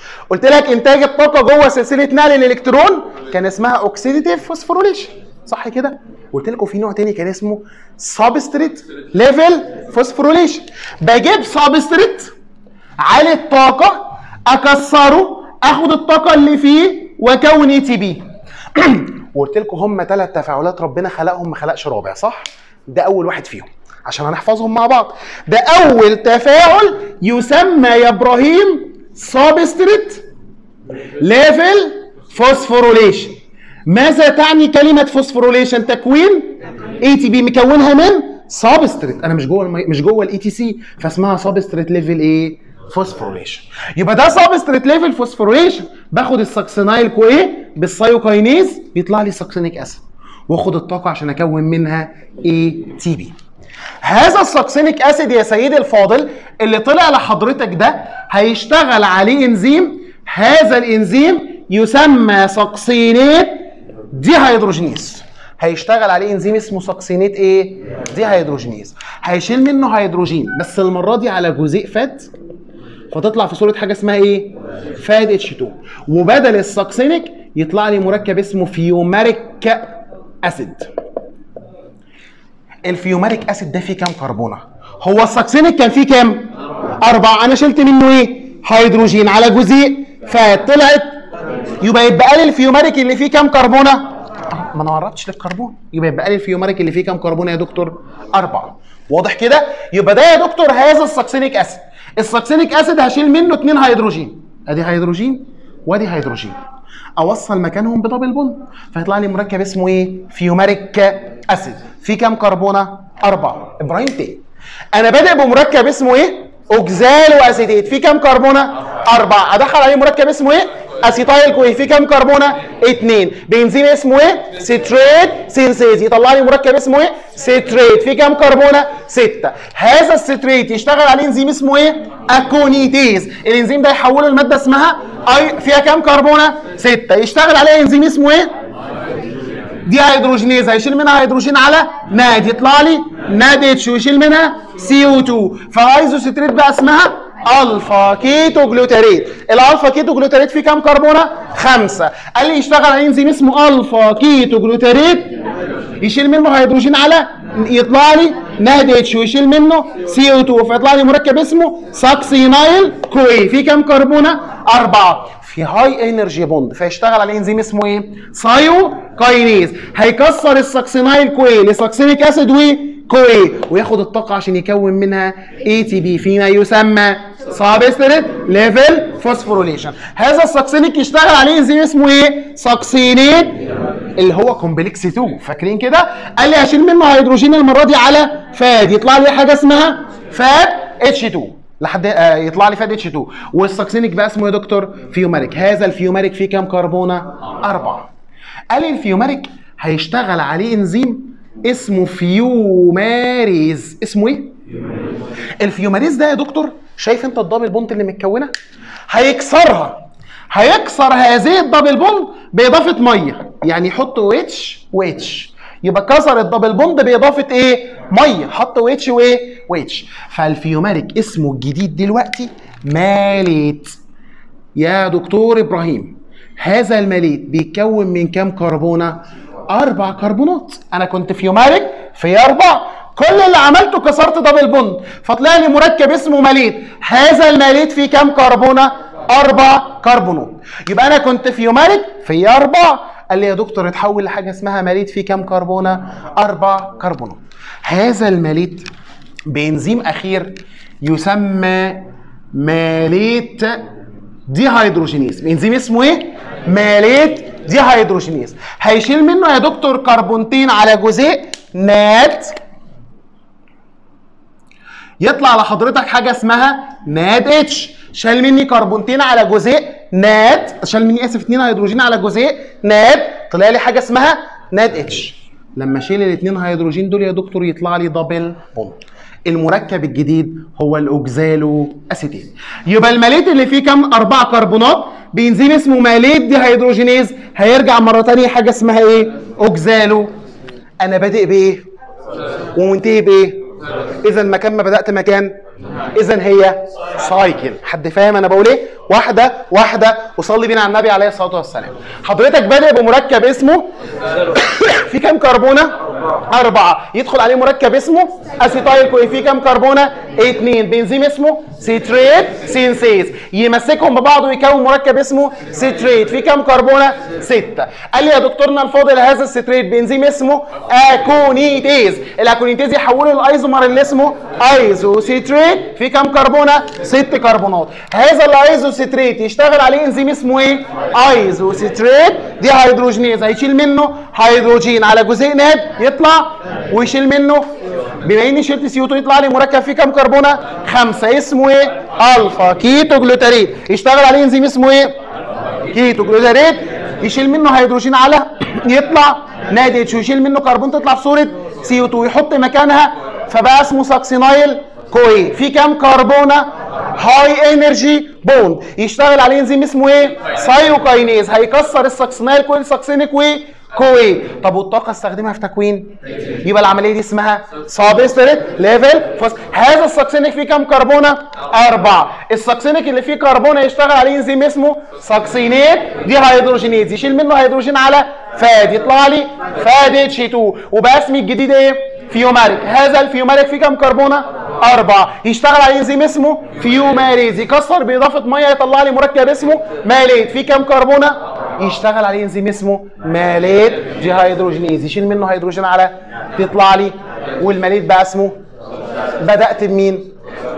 قلت لك انتاج الطاقه جوه سلسله نقل الالكترون كان اسمها اوكسيديتيف فوسفوريليشن صح كده قلت لكم في نوع تاني كان اسمه سبستريت ليفل فوسفوريليشن بجيب سبستريت عالي الطاقه اكسره اخد الطاقه اللي فيه واكون اي تي بي وقلت لكم هم ثلاث تفاعلات ربنا خلقهم ما خلقش رابع صح ده اول واحد فيهم عشان هنحفظهم مع بعض ده اول تفاعل يسمى يا ابراهيم سبستريت ليفل فوسفوريليشن ماذا تعني كلمة فوسفوريليشن تكوين اي تي بي مكونها من سبستريت انا مش جوه المي... مش جوه الاي تي سي فاسمها سبستريت ليفل ايه فوسفوريليشن يبقى ده سبستريت ليفل فوسفوريليشن باخد الساكسينايل كو ايه بالسايوكاينيز بيطلع لي ساكسينيك اسيد واخد الطاقه عشان اكون منها اي تي بي هذا الساكسينيك اسيد يا سيدي الفاضل اللي طلع لحضرتك ده هيشتغل عليه انزيم هذا الانزيم يسمى ساكسينيت دي هيدروجينيز هيشتغل عليه انزيم اسمه ساكسينيت ايه دي هيدروجينيز هيشيل منه هيدروجين بس المره دي على جزيء فات فتطلع في صوره حاجه اسمها ايه فاد اتش 2 وبدل الساكسينيك يطلع لي مركب اسمه فيوماريك اسيد الفيوماريك اسيد ده فيه كام كربونه هو الساكسينيك كان فيه كام أربعة أنا شلت منه إيه؟ هيدروجين على جزيء فطلعت يبقى يبقى لي الفيوماريك اللي فيه كام كربونه؟ ما انا ما قربتش للكربون يبقى يبقى لي الفيوماريك اللي فيه كام كربونه يا دكتور؟ أربعة واضح كده؟ يبقى ده يا دكتور هذا الساكسينيك اسيد الساكسينيك اسيد هشيل منه اثنين هيدروجين ادي هيدروجين وادي هيدروجين اوصل مكانهم بدبل بوند فيطلع لي مركب اسمه ايه؟ فيوماريك اسيد في كام كربونه؟ أربعة ابراهيم تاني انا بادئ بمركب اسمه ايه؟ اوكزالو اسيتيت في كام كربونه؟ أربعة ادخل عليه مركب اسمه ايه؟ اسيتايل كوي في كام كربونه؟ اثنين بنزين اسمه ايه؟ سيتريت سينسيز يطلع لي مركب اسمه ايه؟ سيتريت في كام كربونه؟ ستة هذا السيتريت يشتغل عليه انزيم اسمه ايه؟ اكونيتيز الانزيم ده يحوله لماده اسمها اي فيها كام كربونه؟ ستة يشتغل عليه انزيم اسمه ايه؟ دي هيدروجينيز هيشيل منها هيدروجين على ناد يطلع لي ناد اتش ويشيل منها سي او 2 فايزوستريت بقى اسمها الفا كيتو جلوتاريت الالفا كيتو جلوتاريت فيه كام كربونه خمسه قال لي يشتغل على انزيم اسمه الفا كيتو جلوتاريت يشيل منه هيدروجين على يطلع لي ناد اتش ويشيل منه سي او 2 فيطلع لي مركب اسمه ساكسينايل كوي فيه كام كربونه اربعه في هاي انرجي بوند فيشتغل على انزيم اسمه ايه؟ سايو كاينيز هيكسر الساكسينايل كوي لساكسينيك اسيد وكوي وياخد الطاقه عشان يكون منها اي تي بي فيما يسمى سابستريت ليفل فوسفوريليشن هذا الساكسينيك يشتغل عليه انزيم اسمه ايه؟ ساكسينيت اللي هو كومبلكس 2 فاكرين كده؟ قال لي هشيل منه هيدروجين المره دي على فاد يطلع لي حاجه اسمها فاد اتش 2 لحد آه يطلع لي فاد اتش 2 والساكسينيك بقى اسمه يا دكتور فيوماريك هذا الفيوماريك فيه كام كربونه؟ أربعة قال لي الفيوماريك هيشتغل عليه انزيم اسمه فيوماريز اسمه ايه؟ الفيوماريز ده يا دكتور شايف انت الدبل بونت اللي متكونه؟ هيكسرها هيكسر هذه الدبل بوند باضافه ميه يعني يحط اتش واتش يبقى كسر الدبل بوند باضافه ايه؟ ميه حط واتش وايه؟ واتش فالفيوماريك اسمه الجديد دلوقتي ماليت يا دكتور ابراهيم هذا الماليت بيتكون من كام كربونه؟ اربع كربونات انا كنت فيوماريك في اربع كل اللي عملته كسرت دبل بوند فطلع لي مركب اسمه ماليت هذا الماليت فيه كام كربونه؟ اربع كربونات يبقى انا كنت فيوماريك في اربع قال لي يا دكتور اتحول لحاجه اسمها ماليت فيه كام كربونه؟ اربع كربونات هذا الماليت بانزيم اخير يسمى ماليت دي هيدروجينيز بانزيم اسمه ايه؟ ماليت دي هيدروجينيز هيشيل منه يا دكتور كربونتين على جزيء نات يطلع لحضرتك حاجه اسمها ناد اتش شال مني كربونتين على جزيء ناد شال مني اسف اتنين هيدروجين على جزيء ناد طلع لي حاجه اسمها ناد اتش لما اشيل الاثنين هيدروجين دول يا دكتور يطلع لي دبل بوند المركب الجديد هو الاوكزالو اسيتين يبقى الماليت اللي فيه كام اربع كربونات بانزيم اسمه ماليت دي هيدروجينيز هيرجع مره ثانيه حاجه اسمها ايه اوكزالو انا بادئ بايه ومنتهي بايه اذا مكان ما بدات مكان اذا هي سايكل حد فاهم انا بقول ايه واحده واحده وصلي بينا على النبي عليه الصلاه والسلام حضرتك بادئ بمركب اسمه في كام كربونه أربعة يدخل عليه مركب اسمه أسيتايل كوي في كام كربونة؟ اتنين بنزيم اسمه سيتريت سينسيز يمسكهم ببعض ويكون مركب اسمه سيتريت في كام كربونة؟ ستة قال لي يا دكتورنا الفاضل هذا السيتريت بنزيم اسمه أكونيتيز الأكونيتيز يحوله الايزومر اللي اسمه ايزو سيتريت في كام كربونة؟ ست كربونات هذا الايزو سيتريت يشتغل عليه انزيم اسمه ايه؟ ايزو سيتريت دي هيدروجينيز هيشيل منه هيدروجين على جزيء ناد يطلع ويشيل منه بما اني شلت سي 2 يطلع لي مركب فيه كام كربونه؟ خمسه اسمه ايه؟ الفا كيتو جلوتاريت يشتغل عليه انزيم اسمه ايه؟ كيتو جلوتاريت يشيل منه هيدروجين على يطلع نادي اتش ويشيل منه كربون تطلع في صوره سي 2 يحط مكانها فبقى اسمه ساكسينايل كوي في كام كربونه هاي انرجي بوند يشتغل عليه انزيم اسمه ايه سايوكاينيز هيكسر الساكسينايل كوي ساكسينيك وي كوي طب والطاقه استخدمها في تكوين يبقى العمليه دي اسمها سابستريت ليفل فوس هذا الساكسينيك فيه كام كربونه اربعه الساكسينيك اللي فيه كربونه يشتغل عليه انزيم اسمه ساكسينيت دي هيدروجينيز يشيل منه هيدروجين على فاد يطلع لي فاد اتش 2 وبقى اسمي الجديد ايه فيوماريك هذا الفيوماريك فيه كام كربونه أربعة يشتغل على انزيم اسمه فيوماريز يكسر بإضافة مية يطلع لي مركب اسمه ماليت في كام كربونة؟ يشتغل عليه انزيم اسمه ماليت دي هيدروجينيز يشيل منه هيدروجين على تطلع لي والماليت بقى اسمه بدأت بمين؟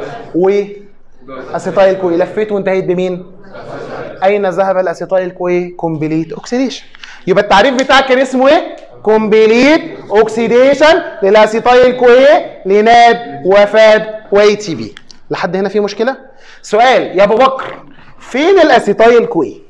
و اسيتايل كوي لفيت وانتهيت بمين؟ أين ذهب الاسيتايل كوي؟ كومبليت اوكسيديشن يبقى التعريف بتاعك كان اسمه ايه؟ كومبليت اوكسيديشن للاسيتايل كوي لناد وفاد واي تي بي لحد هنا في مشكله سؤال يا ابو بكر فين الاسيتايل كوي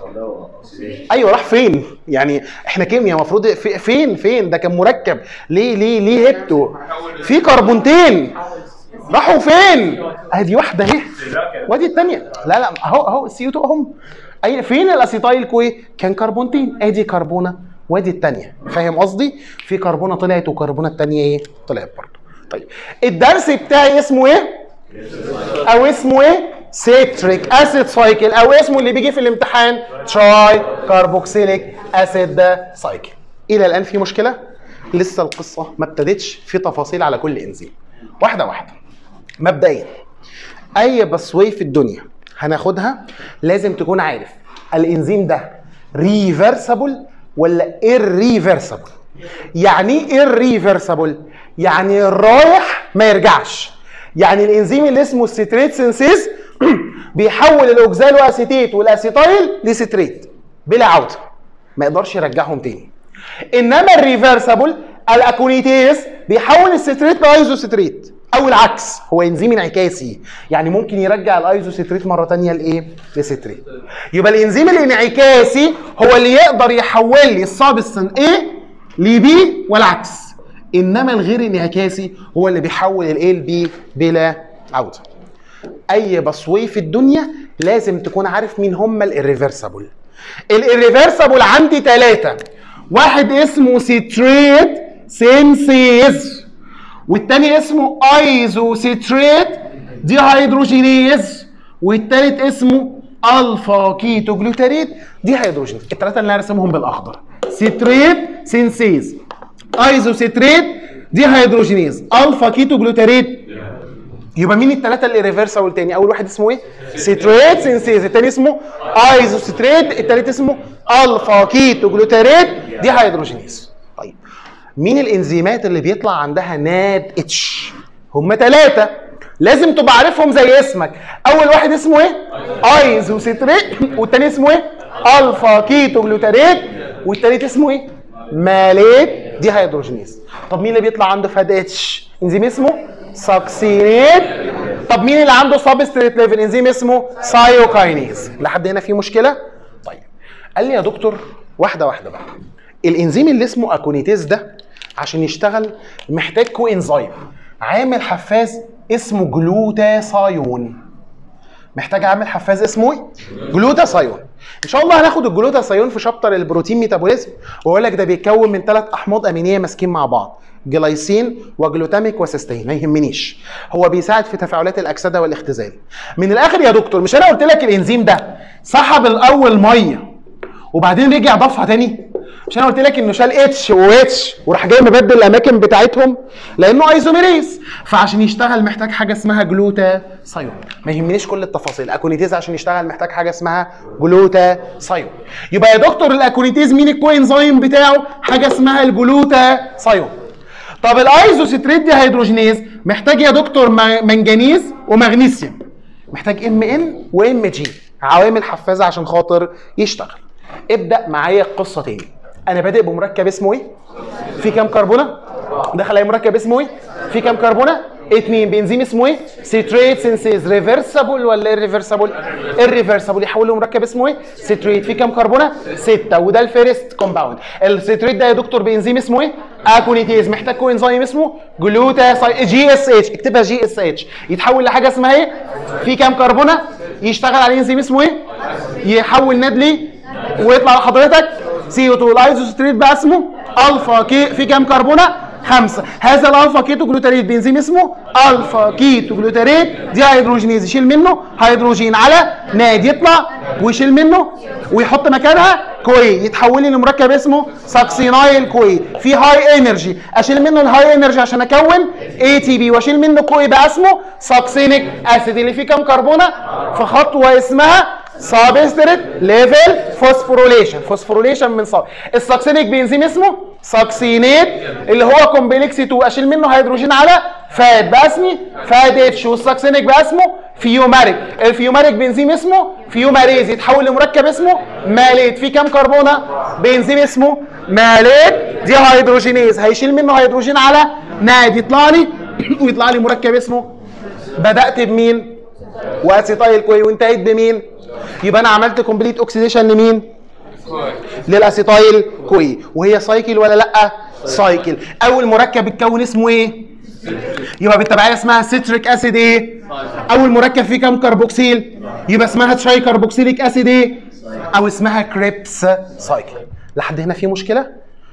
ايوه راح فين يعني احنا كيمياء المفروض في فين فين ده كان مركب ليه ليه ليه هبته في كربونتين راحوا فين ادي واحده اهي وادي الثانيه لا لا اهو اهو السي 2 اهم اي فين الاسيتايل كوي كان كربونتين ادي كربونه وادي الثانيه فاهم قصدي في كربونه طلعت وكربونه الثانيه ايه طلعت برضه طيب الدرس بتاعي اسمه ايه او اسمه ايه سيتريك اسيد سايكل او اسمه اللي بيجي في الامتحان تراي كاربوكسيليك اسيد سايكل الى الان في مشكله لسه القصه ما ابتدتش في تفاصيل على كل انزيم واحده واحده مبدئيا اي بصوي في الدنيا هناخدها لازم تكون عارف الانزيم ده ريفرسبل ولا irreversible يعني ايه irreversible يعني الرايح ما يرجعش يعني الانزيم اللي اسمه الستريت سينسيز بيحول الاوكزالو اسيتيت والاسيتايل لستريت بلا عوده ما يقدرش يرجعهم تاني انما الريفرسبل الاكونيتيز بيحول الستريت لايزوستريت او العكس هو انزيم انعكاسي يعني ممكن يرجع الايزوستريت مره تانية لايه لستريت يبقى الانزيم الانعكاسي هو اللي يقدر يحول لي السابستن A لبي والعكس انما الغير انعكاسي هو اللي بيحول الايه لبي بلا عوده اي بصوي في الدنيا لازم تكون عارف مين هم الirreversible الirreversible عندي ثلاثة واحد اسمه سيتريت سينسيز والتاني اسمه ايزو سيتريت دي هيدروجينيز والتالت اسمه الفا كيتو جلوتاريت دي هيدروجينيز الثلاثه اللي انا راسمهم بالاخضر سيتريت سينسيز ايزو سيتريت دي هيدروجينيز الفا كيتو جلوتاريت يبقى مين الثلاثه اللي ريفرسبل تاني اول واحد اسمه ايه سيتريت سينسيز الثاني اسمه ايزو سيتريت الثالث اسمه الفا كيتو جلوتاريت دي هيدروجينيز طيب مين الانزيمات اللي بيطلع عندها ناد اتش هم ثلاثه لازم تبقى عارفهم زي اسمك اول واحد اسمه ايه ايزو سيتريت والتاني اسمه ايه الفا كيتو جلوتاريت والتالت اسمه ايه ماليت دي هيدروجينيز طب مين اللي بيطلع عنده فاد اتش انزيم اسمه ساكسينيت طب مين اللي عنده سبستريت ليفل انزيم اسمه سايوكاينيز لحد هنا في مشكله طيب قال لي يا دكتور واحده واحده بقى الانزيم اللي اسمه اكونيتيز ده عشان يشتغل محتاج كو انزيم عامل حفاز اسمه جلوتاثيون محتاج اعمل حفاز اسمه ايه جلوتاثيون ان شاء الله هناخد الجلوتاثيون في شابتر البروتين ميتابوليزم واقول لك ده بيتكون من ثلاث احماض امينيه ماسكين مع بعض جلايسين وجلوتاميك وسيستين ما يهمنيش هو بيساعد في تفاعلات الاكسده والاختزال من الاخر يا دكتور مش انا قلت لك الانزيم ده سحب الاول ميه وبعدين رجع ضافها تاني مش انا قلت لك انه شال اتش واتش وراح جاي مبدل الاماكن بتاعتهم لانه ايزوميريز فعشان يشتغل محتاج حاجه اسمها جلوتا سايون ما يهمنيش كل التفاصيل اكونيتيز عشان يشتغل محتاج حاجه اسمها جلوتا سايون يبقى يا دكتور الاكونيتيز مين الكوينزايم بتاعه حاجه اسمها الجلوتا سايون طب الايزوسيتريت دي هيدروجينيز محتاج يا دكتور ما- منجنيز ومغنيسيوم محتاج ام ان وام جي عوامل حفازه عشان خاطر يشتغل ابدا معايا القصه تاني انا بادئ بمركب اسمه ايه في كام كربونه دخل اي مركب اسمه ايه في كام كربونه اتنين بنزيم اسمه ايه سيتريت سينسيز ريفرسبل ولا irreversible irreversible يحول لمركب اسمه ايه سيتريت في كام كربونه سته وده الفيرست كومباوند السيتريت ده يا دكتور بانزيم اسمه ايه اكونيتيز محتاج كوانزيم اسمه جلوتا جي اس اتش اكتبها جي اس اتش يتحول لحاجه اسمها ايه في كام كربونه يشتغل عليه انزيم اسمه ايه يحول ناد ليه ويطلع لحضرتك سي او 2 الايزوستريت بقى اسمه الفا كي في كام كربونه خمسه هذا الالفا كيتو جلوتاريت بنزيم اسمه الفا كيتو جلوتاريت دي هيدروجينيز يشيل منه هيدروجين على ناد يطلع ويشيل منه ويحط مكانها كوي يتحول لي لمركب اسمه ساكسينايل كوي في هاي انرجي اشيل منه الهاي انرجي عشان اكون اي تي بي واشيل منه كوي بقى اسمه ساكسينيك اسيد اللي فيه كام كربونه في خطوه اسمها سابستريت ليفل فوسفوريليشن فوسفوريليشن من صاب الساكسينيك بنزيم اسمه ساكسينيت اللي هو كومبلكس 2 اشيل منه هيدروجين على فات بقى اسمي فات اتش والساكسينيك بقى اسمه فيوماريك الفيوماريك بنزيم اسمه فيوماريز يتحول لمركب اسمه ماليت في كام كربونه بنزيم اسمه ماليت دي هيدروجينيز هيشيل منه هيدروجين على ناد يطلع لي ويطلع لي مركب اسمه بدات بمين واسيتايل كوي وانتهيت بمين يبقى انا عملت كومبليت اوكسيديشن لمين للاسيتايل كوي وهي سايكل ولا لا سايكل اول مركب اتكون اسمه ايه يبقى بالتبعيه اسمها سيتريك اسيد ايه اول مركب فيه كام كربوكسيل يبقى اسمها تراي كربوكسيليك اسيد ايه او اسمها كريبس سايكل لحد هنا في مشكله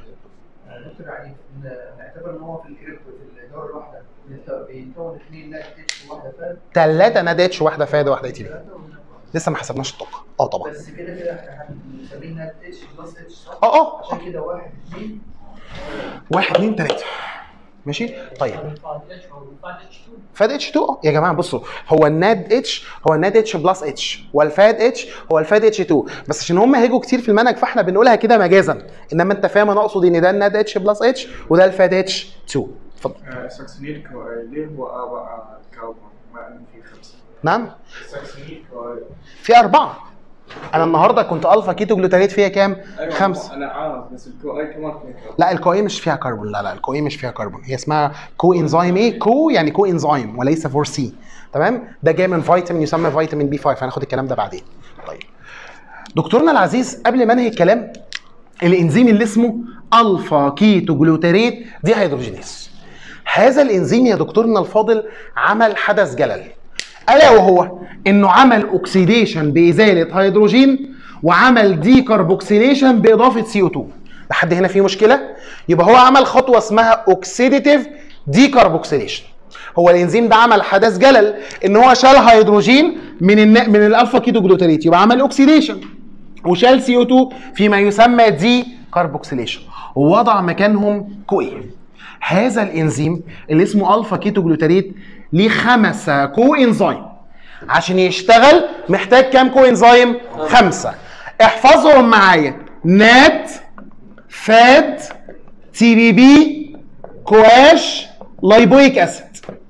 دكتور يعني ن- نعتبر ان هو في الكريبتو في الدوره الواحده بيت- بيتكون اثنين نات اتش وواحده فاد ثلاثه ناد اتش واحده فاده واحده اي تي بي لسه ما حسبناش الطاقه اه طبعا بس كده كده احنا هنسميه نات اتش بلس اتش صح؟ اه اه عشان كده واحد اثنين واحد اثنين ثلاثه ماشي طيب فاد اتش 2 اه يا جماعه بصوا هو الناد اتش هو الناد اتش بلس اتش والفاد اتش هو الفاد اتش 2 بس عشان هم هيجوا كتير في المنهج فاحنا بنقولها كده مجازا انما انت فاهم انا اقصد ان ده الناد اتش بلس اتش وده الفاد اتش 2 اتفضل ساكسونيل ليه هو أربع كربون مع إن في خمسة نعم ساكسونيل في اربعه انا النهارده كنت الفا كيتو جلوتاريت فيها كام؟ خمسه أنا عارف بس الكو أي كمان فيها كربون لا الكو اي مش فيها كربون لا لا الكو اي مش فيها كربون هي اسمها كو انزيم ايه كو يعني كو انزيم وليس فور سي تمام ده جاي من فيتامين يسمى فيتامين بي 5 هناخد الكلام ده بعدين طيب دكتورنا العزيز قبل ما انهي الكلام الانزيم اللي اسمه الفا كيتو جلوتاريت دي هيدروجينيز هذا الانزيم يا دكتورنا الفاضل عمل حدث جلل الا وهو انه عمل اوكسيديشن بازاله هيدروجين وعمل دي كربوكسيليشن باضافه سي او 2 لحد هنا في مشكله يبقى هو عمل خطوه اسمها اوكسيديتيف دي كربوكسيليشن هو الانزيم ده عمل حدث جلل ان هو شال هيدروجين من الن... من الالفا كيتو جلوتاريت يبقى عمل اوكسيديشن وشال سي او 2 فيما يسمى دي كربوكسيليشن ووضع مكانهم كوي هذا الانزيم اللي اسمه الفا كيتو جلوتاريت ليه خمسه كو انزيم عشان يشتغل محتاج كام كو انزيم خمسه احفظهم معايا نات فاد تي بي بي كواش لايبويك اسيد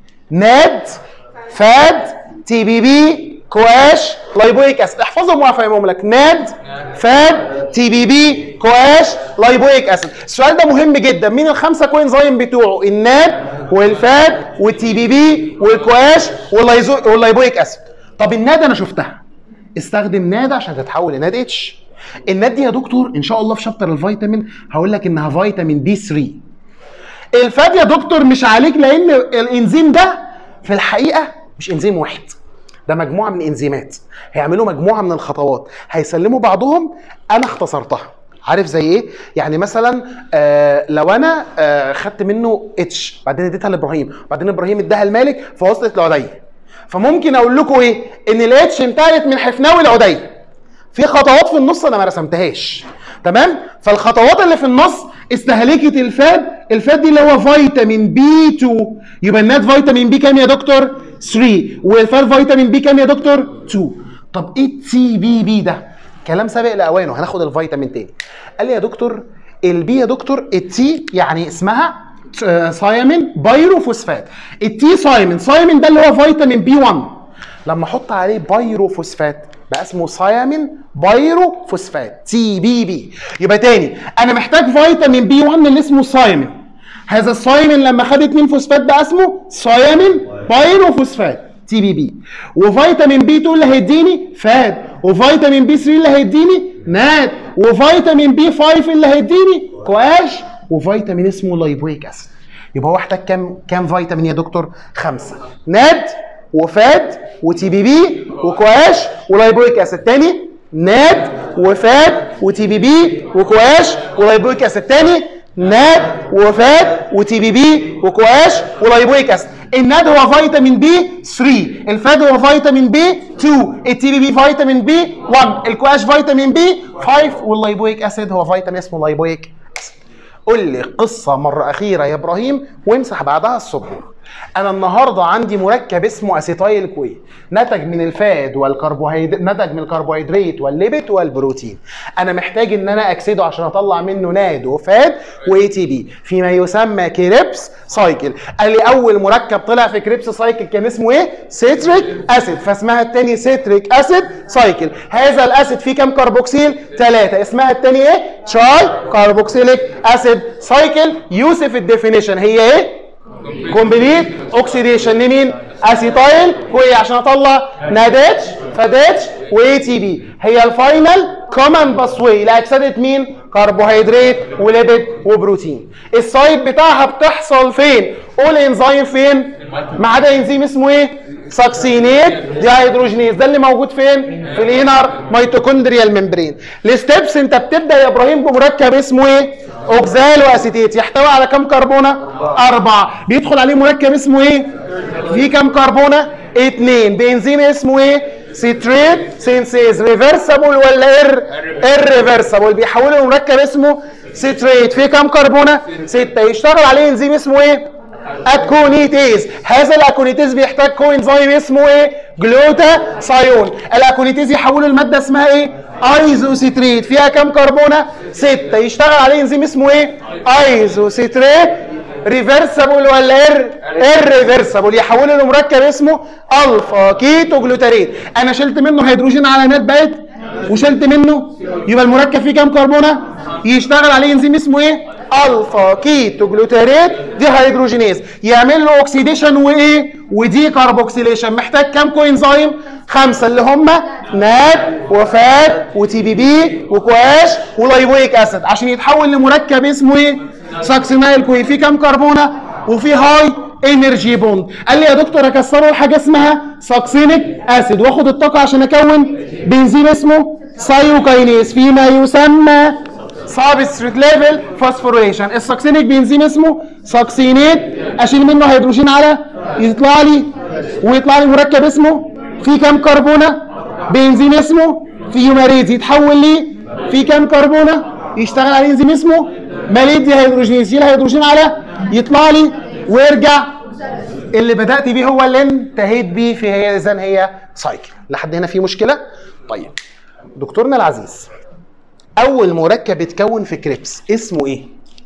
ناد فاد تي بي بي كواش لايبويك اسيد احفظهم وافهمهم لك ناد فاد تي بي بي كواش لايبويك اسيد السؤال ده مهم جدا مين الخمسه كوينزايم بتوعه الناد والفاد والتي بي بي والكواش واللايزو- واللايبويك اسيد طب الناد انا شفتها استخدم ناد عشان تتحول لناد اتش الناد دي يا دكتور ان شاء الله في شابتر الفيتامين هقول لك انها فيتامين بي 3 الفات يا دكتور مش عليك لان الانزيم ده في الحقيقه مش انزيم واحد ده مجموعه من انزيمات هيعملوا مجموعه من الخطوات هيسلموا بعضهم انا اختصرتها عارف زي ايه يعني مثلا آه لو انا آه خدت منه اتش بعدين اديتها لابراهيم بعدين ابراهيم اداها لمالك فوصلت لعدي فممكن اقول لكم ايه ان الاتش انتقلت من حفناوي لعدي في خطوات في النص انا ما رسمتهاش تمام فالخطوات اللي في النص استهلكت الفاد الفاد دي اللي هو فيتامين بي 2 يبقى النات فيتامين بي كام يا دكتور 3 والفاد فيتامين بي كام يا دكتور 2 طب ايه التي بي بي ده كلام سابق لاوانه هناخد الفيتامين تاني قال لي يا دكتور البي يا دكتور التي يعني اسمها آه، سايمين بايروفوسفات التي سايمين سايمين ده اللي هو فيتامين بي 1 لما احط عليه بايروفوسفات بقى اسمه سايمين بايروفوسفات تي بي بي يبقى تاني انا محتاج فيتامين بي 1 اللي اسمه سايمين هذا السايمين لما خد اتنين فوسفات بقى اسمه سايمين بايروفوسفات تي بي بي وفيتامين بي 2 اللي هيديني فاد وفيتامين بي 3 اللي هيديني ناد وفيتامين بي 5 اللي هيديني كواش وفيتامين اسمه لايبويك اسيد يبقى هو احتاج كام كام فيتامين يا دكتور؟ خمسه ناد وفاد وتي بي بي وكواش ولايبويك اسيد تاني ناد وفاد وتي بي بي وكواش ولايبويك اسيد تاني ناد وفاد وتي بي بي وكواش ولايبويك اسيد الناد هو فيتامين بي 3 الفاد هو فيتامين بي 2 التي بي بي فيتامين بي 1 الكواش فيتامين بي 5 واللايبويك اسيد هو فيتامين اسمه لايبويك اسيد قول لي قصة مرة أخيرة يا إبراهيم وامسح بعدها السطور أنا النهاردة عندي مركب اسمه أسيتايل كوي نتج من الفاد والكربوهيدرات نتج من الكربوهيدرات والليبت والبروتين أنا محتاج إن أنا أكسده عشان أطلع منه ناد وفاد وإي تي بي فيما يسمى كريبس سايكل قال لي أول مركب طلع في كريبس سايكل كان اسمه إيه؟ سيتريك أسيد فاسمها التاني سيتريك أسيد سايكل هذا الأسيد فيه كام كربوكسيل؟ ثلاثة اسمها التاني إيه؟ تراي كربوكسيليك أسيد سايكل يوسف الديفينيشن هي إيه؟ كومبليت اوكسيديشن لمين؟ اسيتايل كوي عشان اطلع ناداتش فاداتش واي تي بي هي الفاينل كومن باسوي لاكسده مين؟ كربوهيدرات وليبيد وبروتين السايت بتاعها بتحصل فين؟ قول انزيم فين؟ ما عدا انزيم اسمه ايه؟ ساكسينيت دي هيدروجينيز ده اللي موجود فين؟ في الانر ميتوكوندريال ممبرين الستبس انت بتبدا يا ابراهيم بمركب اسمه ايه؟ اوكزالو اسيتيت يحتوي على كام كربونه؟ اربعه بيدخل عليه مركب اسمه ايه؟ في كام كربونه؟ اتنين بانزيم اسمه ايه؟ سيتريت سينسيز ريفرسبل ولا ار الريفرسبل بيحوله لمركب اسمه سيتريت في كام كربونه؟ سته يشتغل عليه انزيم اسمه ايه؟ اكونيتيز هذا الاكونيتيز بيحتاج كوانزيم اسمه ايه جلوتا سايون الاكونيتيز يحوله لماده اسمها ايه ايزوسيتريت فيها كام كربونه سته يشتغل عليه انزيم اسمه ايه ايزوسيتريت ريفرسبل ولا ار الريفرسبل يحوله لمركب اسمه الفا كيتو جلوتاريت انا شلت منه هيدروجين علامات بقت وشلت منه يبقى المركب فيه كام كربونه يشتغل عليه انزيم اسمه ايه الفا كيتو جلوتاريت دي هيدروجينيز يعمل له اوكسيديشن وايه ودي كاربوكسيليشن محتاج كام كوينزايم خمسه اللي هم ناد وفات وتي بي بي وكواش ولايبويك اسيد عشان يتحول لمركب اسمه ايه ساكسينايل كوي في كام كربونه وفي هاي انرجي بوند قال لي يا دكتور اكسره لحاجه اسمها ساكسينيك اسيد واخد الطاقه عشان اكون بنزين اسمه سايوكاينيز فيما يسمى سابستريت ليفل فوسفوريشن الساكسينيك بنزيم اسمه ساكسينيت اشيل منه هيدروجين على يطلع لي ويطلع لي مركب اسمه في كام كربونه بنزيم اسمه فيوماريز يتحول لي في كام كربونه يشتغل عليه انزيم اسمه ماليد دي هيدروجين يشيل هيدروجين على يطلع لي ويرجع اللي بدات بيه هو اللي انتهيت بيه في هي اذا هي سايكل لحد هنا في مشكله طيب دكتورنا العزيز اول مركب اتكون في كريبس اسمه ايه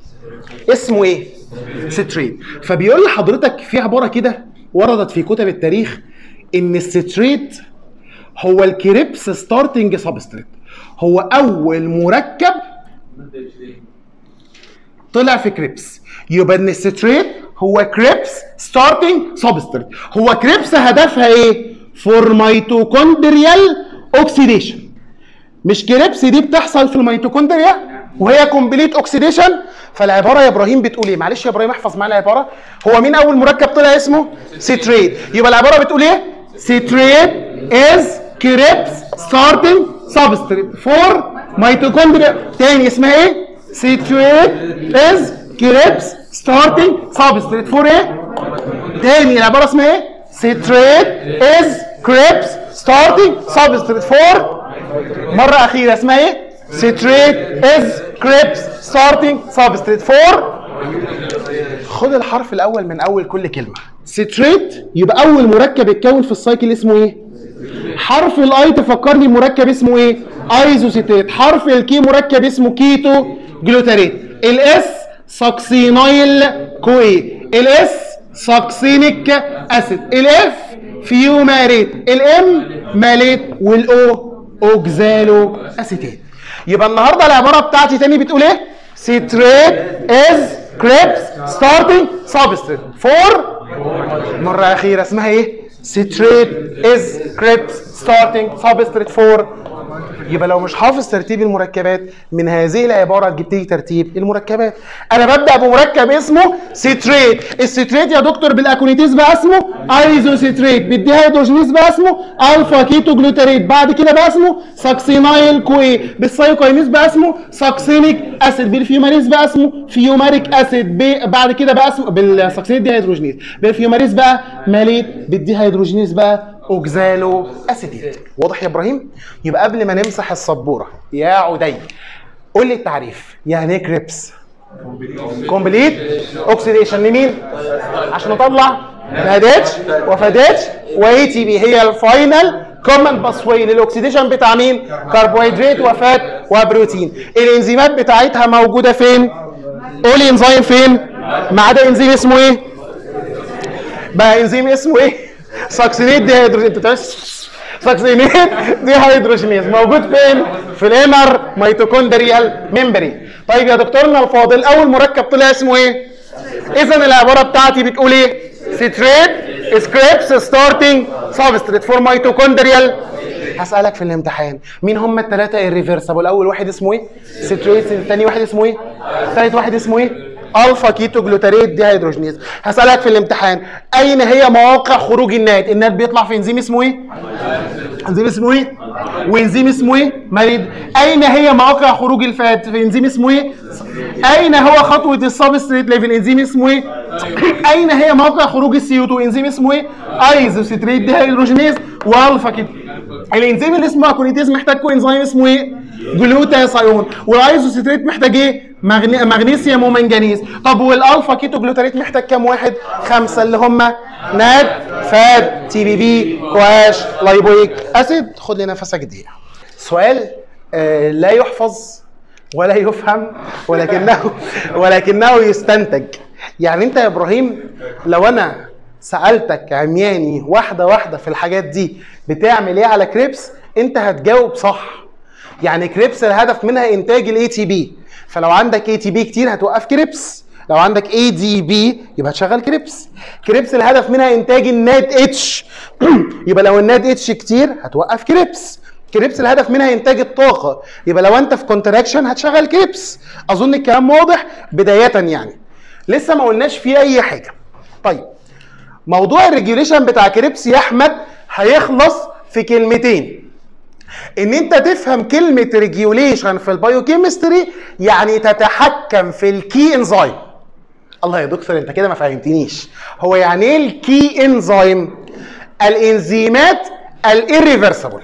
اسمه ايه ستريت فبيقول لحضرتك في عباره كده وردت في كتب التاريخ ان الستريت هو الكريبس ستارتنج سبستريت هو اول مركب طلع في كريبس يبقى ان الستريت هو كريبس ستارتنج سبستريت هو كريبس هدفها ايه فور ميتوكوندريال اوكسيديشن مش كريبس دي بتحصل في الميتوكوندريا وهي كومبليت اوكسيديشن فالعباره يا ابراهيم بتقول ايه معلش يا ابراهيم احفظ معانا العباره هو مين اول مركب طلع اسمه سيتريت يبقى العباره بتقول ايه سيتريت is Krebs starting substrate for mitochondria تاني اسمها ايه؟ citrate is Krebs starting substrate for ايه؟ تاني العبارة اسمها ايه؟ citrate is Krebs starting substrate for مرة أخيرة اسمها ايه؟ citrate is Krebs starting substrate for خد الحرف الأول من أول كل كلمة citrate يبقى أول مركب اتكون في السايكل اسمه ايه؟ حرف الاي تفكرني مركب اسمه ايه؟ ايزوسيتات حرف الكي مركب اسمه كيتو جلوتاريت الاس ساكسينايل كوي الاس ساكسينيك اسيد الاف فيوماريت الام ماليت والاو اوكزالو اسيتات يبقى النهارده العباره بتاعتي تاني بتقول ايه؟ citrate is Krebs starting substrate for مرة أخيرة اسمها إيه؟ citrate is Krebs starting substrate for يبقى لو مش حافظ ترتيب المركبات من هذه العبارة جبت لي ترتيب المركبات أنا ببدأ بمركب اسمه سيتريت السيتريت يا دكتور بالأكونيتيز بقى اسمه ايزوسيتريت بالديهيدروجينيز بقى اسمه الفا كيتو جلوتاريت بعد كده بقى اسمه ساكسينايل كوي بالسايكوينيز بقى اسمه ساكسينيك اسيد بالفيوماريز بقى اسمه فيوماريك اسيد ب- بعد كده بقى اسمه بالساكسينيك ديهيدروجينيز بالفيوماريز بقى ماليت بالديهيدروجينيز بقى اوكزالو اسيديت واضح يا ابراهيم يبقى قبل ما نمسح السبوره يا عدي قول لي التعريف يعني ايه كريبس كومبليت اوكسيديشن لمين عشان نطلع ناديتش وفاديتش واي تي بي هي الفاينل كومن باسوي للاكسيديشن بتاع مين كربوهيدرات وفات وبروتين الانزيمات بتاعتها موجوده فين قولي انزيم فين ما عدا انزيم اسمه ايه بقى انزيم اسمه ايه ساكسينيت دي هيدروجين انت بتعمل ساكسينيت دي هيدروجينيز موجود فين في الانر ميتوكوندريال ميمبري طيب يا دكتورنا الفاضل اول مركب طلع اسمه ايه اذا العباره بتاعتي بتقول ايه سيتريت سكريبس ستارتنج سبستريت فور ميتوكوندريال هسألك في الامتحان مين هم الثلاثة الريفرسبل؟ أول واحد اسمه إيه؟ ستريت، الثاني واحد اسمه إيه؟ ثالث واحد اسمه إيه؟ الفا كيتو جلوتاريت دي هيدروجينيز هسألك في الامتحان أين هي مواقع خروج النات؟ النات بيطلع في انزيم اسمه إيه؟ انزيم اسمه إيه؟ وانزيم اسمه إيه؟ مريض أين هي مواقع خروج الفات؟ في انزيم اسمه إيه؟ أين هو خطوة السبستريت ليفل انزيم اسمه إيه؟ أين هي مواقع خروج السي 2 انزيم اسمه إيه؟ ايزوستريت دي هيدروجينيز والفا كيتو الانزيم اللي اسمه اكونيتيز محتاج كو انزيم اسمه ايه؟ جلوتاثيون والايزوسيتريت محتاج ايه؟ مغني... مغنيسيوم ومنجنيز طب والالفا كيتو جلوتاريت محتاج كام واحد؟ خمسه اللي هم ناد فاد تي بي بي كواش لايبويك اسيد خد لي نفسك دقيقه سؤال آه لا يحفظ ولا يفهم ولكنه ولكنه يستنتج يعني انت يا ابراهيم لو انا سالتك عمياني واحده واحده في الحاجات دي بتعمل ايه على كريبس انت هتجاوب صح يعني كريبس الهدف منها انتاج الاي تي بي فلو عندك اي تي بي كتير هتوقف كريبس لو عندك اي دي بي يبقى هتشغل كريبس كريبس الهدف منها انتاج الناد اتش يبقى لو الناد اتش كتير هتوقف كريبس كريبس الهدف منها انتاج الطاقه يبقى لو انت في كونتراكشن هتشغل كريبس اظن الكلام واضح بدايه يعني لسه ما قلناش فيه اي حاجه طيب موضوع الريجوليشن بتاع كريبس يا احمد هيخلص في كلمتين ان انت تفهم كلمه ريجوليشن في البايوكيمستري يعني تتحكم في الكي انزيم الله يا دكتور انت كده ما فهمتنيش هو يعني ايه الكي انزيم الانزيمات الirreversible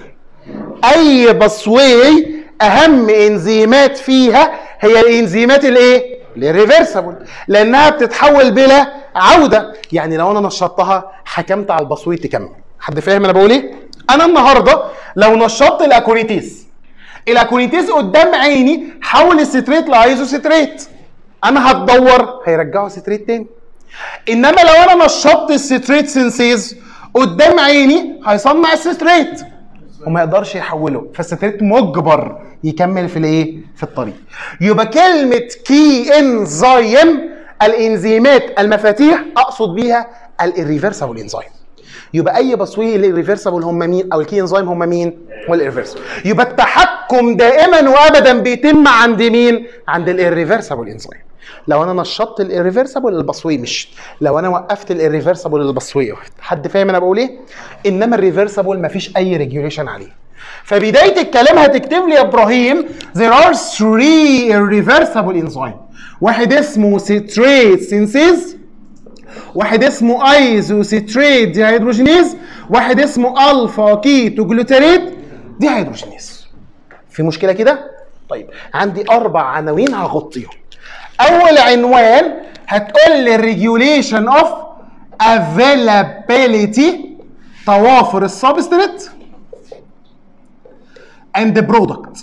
اي بصوي اهم انزيمات فيها هي الانزيمات الايه الريفرسبل لانها بتتحول بلا عوده يعني لو انا نشطتها حكمت على البصوي تكمل حد فاهم انا بقول ايه انا النهارده لو نشطت الاكونيتيز الاكونيتيز قدام عيني حول الستريت لايزو ستريت انا هتدور هيرجعوا ستريت تاني انما لو انا نشطت الستريت سينسيز قدام عيني هيصنع الستريت وما يقدرش يحوله فالستريت مجبر يكمل في الايه في الطريق يبقى كلمه كي انزيم الانزيمات المفاتيح اقصد بيها الريفرسبل انزيم يبقى اي بصوي الريفرسبل هم مين او الكي انزيم هم مين هو الريفرسبل يبقى التحكم دائما وابدا بيتم عند مين عند الريفرسبل انزيم لو انا نشطت الريفرسبل البصوي مش لو انا وقفت الريفرسبل البصوي وقفت حد فاهم انا بقول ايه انما الريفرسبل مفيش اي ريجوليشن عليه فبدايه الكلام هتكتب لي يا ابراهيم there are three irreversible enzyme واحد اسمه citrate synthase واحد اسمه ايزوسيتريت دي هيدروجينيز واحد اسمه الفا كيتو جلوتاريت دي هيدروجينيز في مشكله كده طيب عندي اربع عناوين هغطيهم اول عنوان هتقول لي الريجوليشن اوف افيلابيليتي توافر السبستريت اند برودكت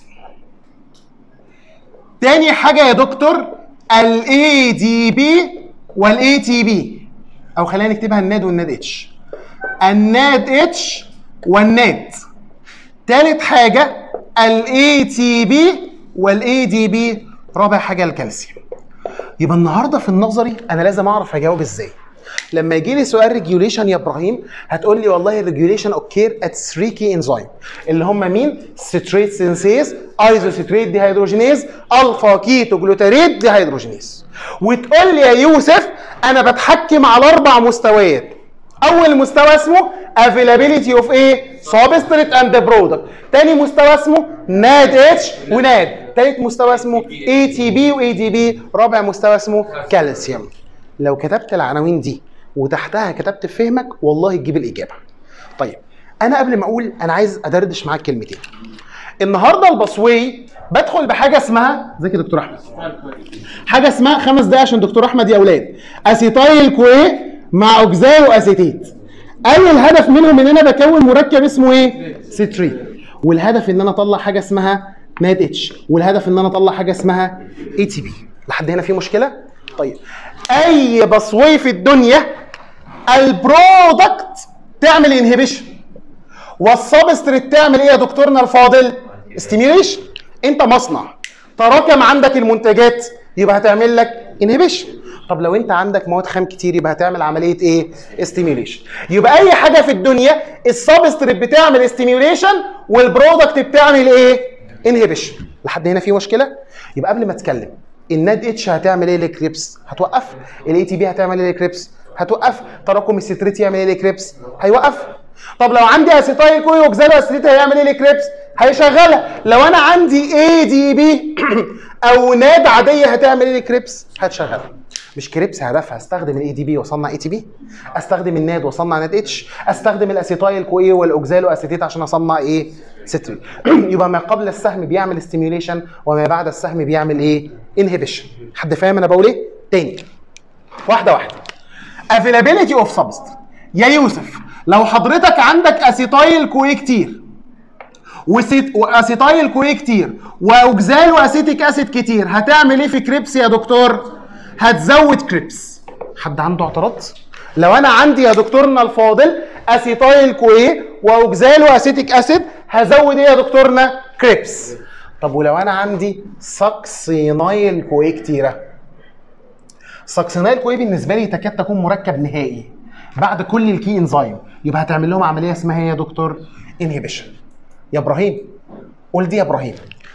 تاني حاجه يا دكتور الاي دي بي والاي تي بي او خلينا نكتبها الناد والناد اتش الناد اتش والناد تالت حاجه الاي تي بي والاي دي بي رابع حاجه الكالسيوم يبقى النهارده في النظري انا لازم اعرف اجاوب ازاي لما يجي لي سؤال ريجوليشن يا ابراهيم هتقول لي والله الريجوليشن اوكير ات 3 كي انزيم اللي هم مين؟ ستريت سينسيز ايزوستريت دي هيدروجينيز الفا كيتو جلوتاريت دي هيدروجينيز وتقول لي يا يوسف انا بتحكم على اربع مستويات اول مستوى اسمه availability of ايه substrate and product تاني مستوى اسمه ناد اتش وناد تالت مستوى اسمه اي تي بي واي دي بي رابع مستوى اسمه كالسيوم لو كتبت العناوين دي وتحتها كتبت فهمك والله تجيب الاجابه طيب انا قبل ما اقول انا عايز ادردش معاك كلمتين النهارده البصوي بدخل بحاجه اسمها ازيك يا دكتور احمد حاجه اسمها خمس دقايق عشان دكتور احمد يا اولاد اسيتايل كويه مع اوكزاو اسيتيت قال الهدف منهم ان انا بكون مركب اسمه ايه ستريت والهدف ان انا اطلع حاجه اسمها ناد اتش والهدف ان انا اطلع حاجه اسمها اي تي بي لحد هنا في مشكله طيب اي بصوي في الدنيا البرودكت تعمل انهبيشن والسبستريت تعمل ايه يا دكتورنا الفاضل ستيميوليشن انت مصنع تراكم عندك المنتجات يبقى هتعمل لك انهبيشن طب لو انت عندك مواد خام كتير يبقى هتعمل عمليه ايه ستيميوليشن يبقى اي حاجه في الدنيا السبستريت بتعمل ستيميوليشن والبرودكت بتعمل ايه انهبيشن لحد هنا في مشكله يبقى قبل ما اتكلم الناد اتش هتعمل ايه للكريبس هتوقف الاي تي بي هتعمل ايه للكريبس هتوقف تراكم الستريت يعمل ايه للكريبس هيوقف طب لو عندي اسيتايل كوي اوكزالو اسيتيت هيعمل ايه للكريبس هيشغلها لو انا عندي اي دي بي او ناد عاديه هتعمل ايه للكريبس هتشغلها مش كريبس هدفها استخدم الاي دي بي واصنع اي تي بي استخدم الناد واصنع ناد اتش استخدم الاسيتايل كوي والاوكزالو اسيتيت عشان اصنع ايه ستريت يبقى ما قبل السهم بيعمل ستيميوليشن وما بعد السهم بيعمل ايه انهبيشن حد فاهم انا بقول ايه تاني واحده واحده availability اوف substrate يا يوسف لو حضرتك عندك اسيتايل كوي كتير وسيت واسيتايل كوي كتير واوكزال واسيتيك اسيد كتير هتعمل ايه في كريبس يا دكتور هتزود كريبس حد عنده اعتراض لو انا عندي يا دكتورنا الفاضل اسيتايل كوي واوكزال واسيتيك اسيد هزود ايه يا دكتورنا كريبس طب ولو انا عندي ساكسينايل كوي كتيره ساكسينايل كوي بالنسبه لي تكاد تكون مركب نهائي بعد كل الكي انزيم يبقى هتعمل لهم عمليه اسمها ايه يا دكتور انهبيشن يا ابراهيم قول دي يا ابراهيم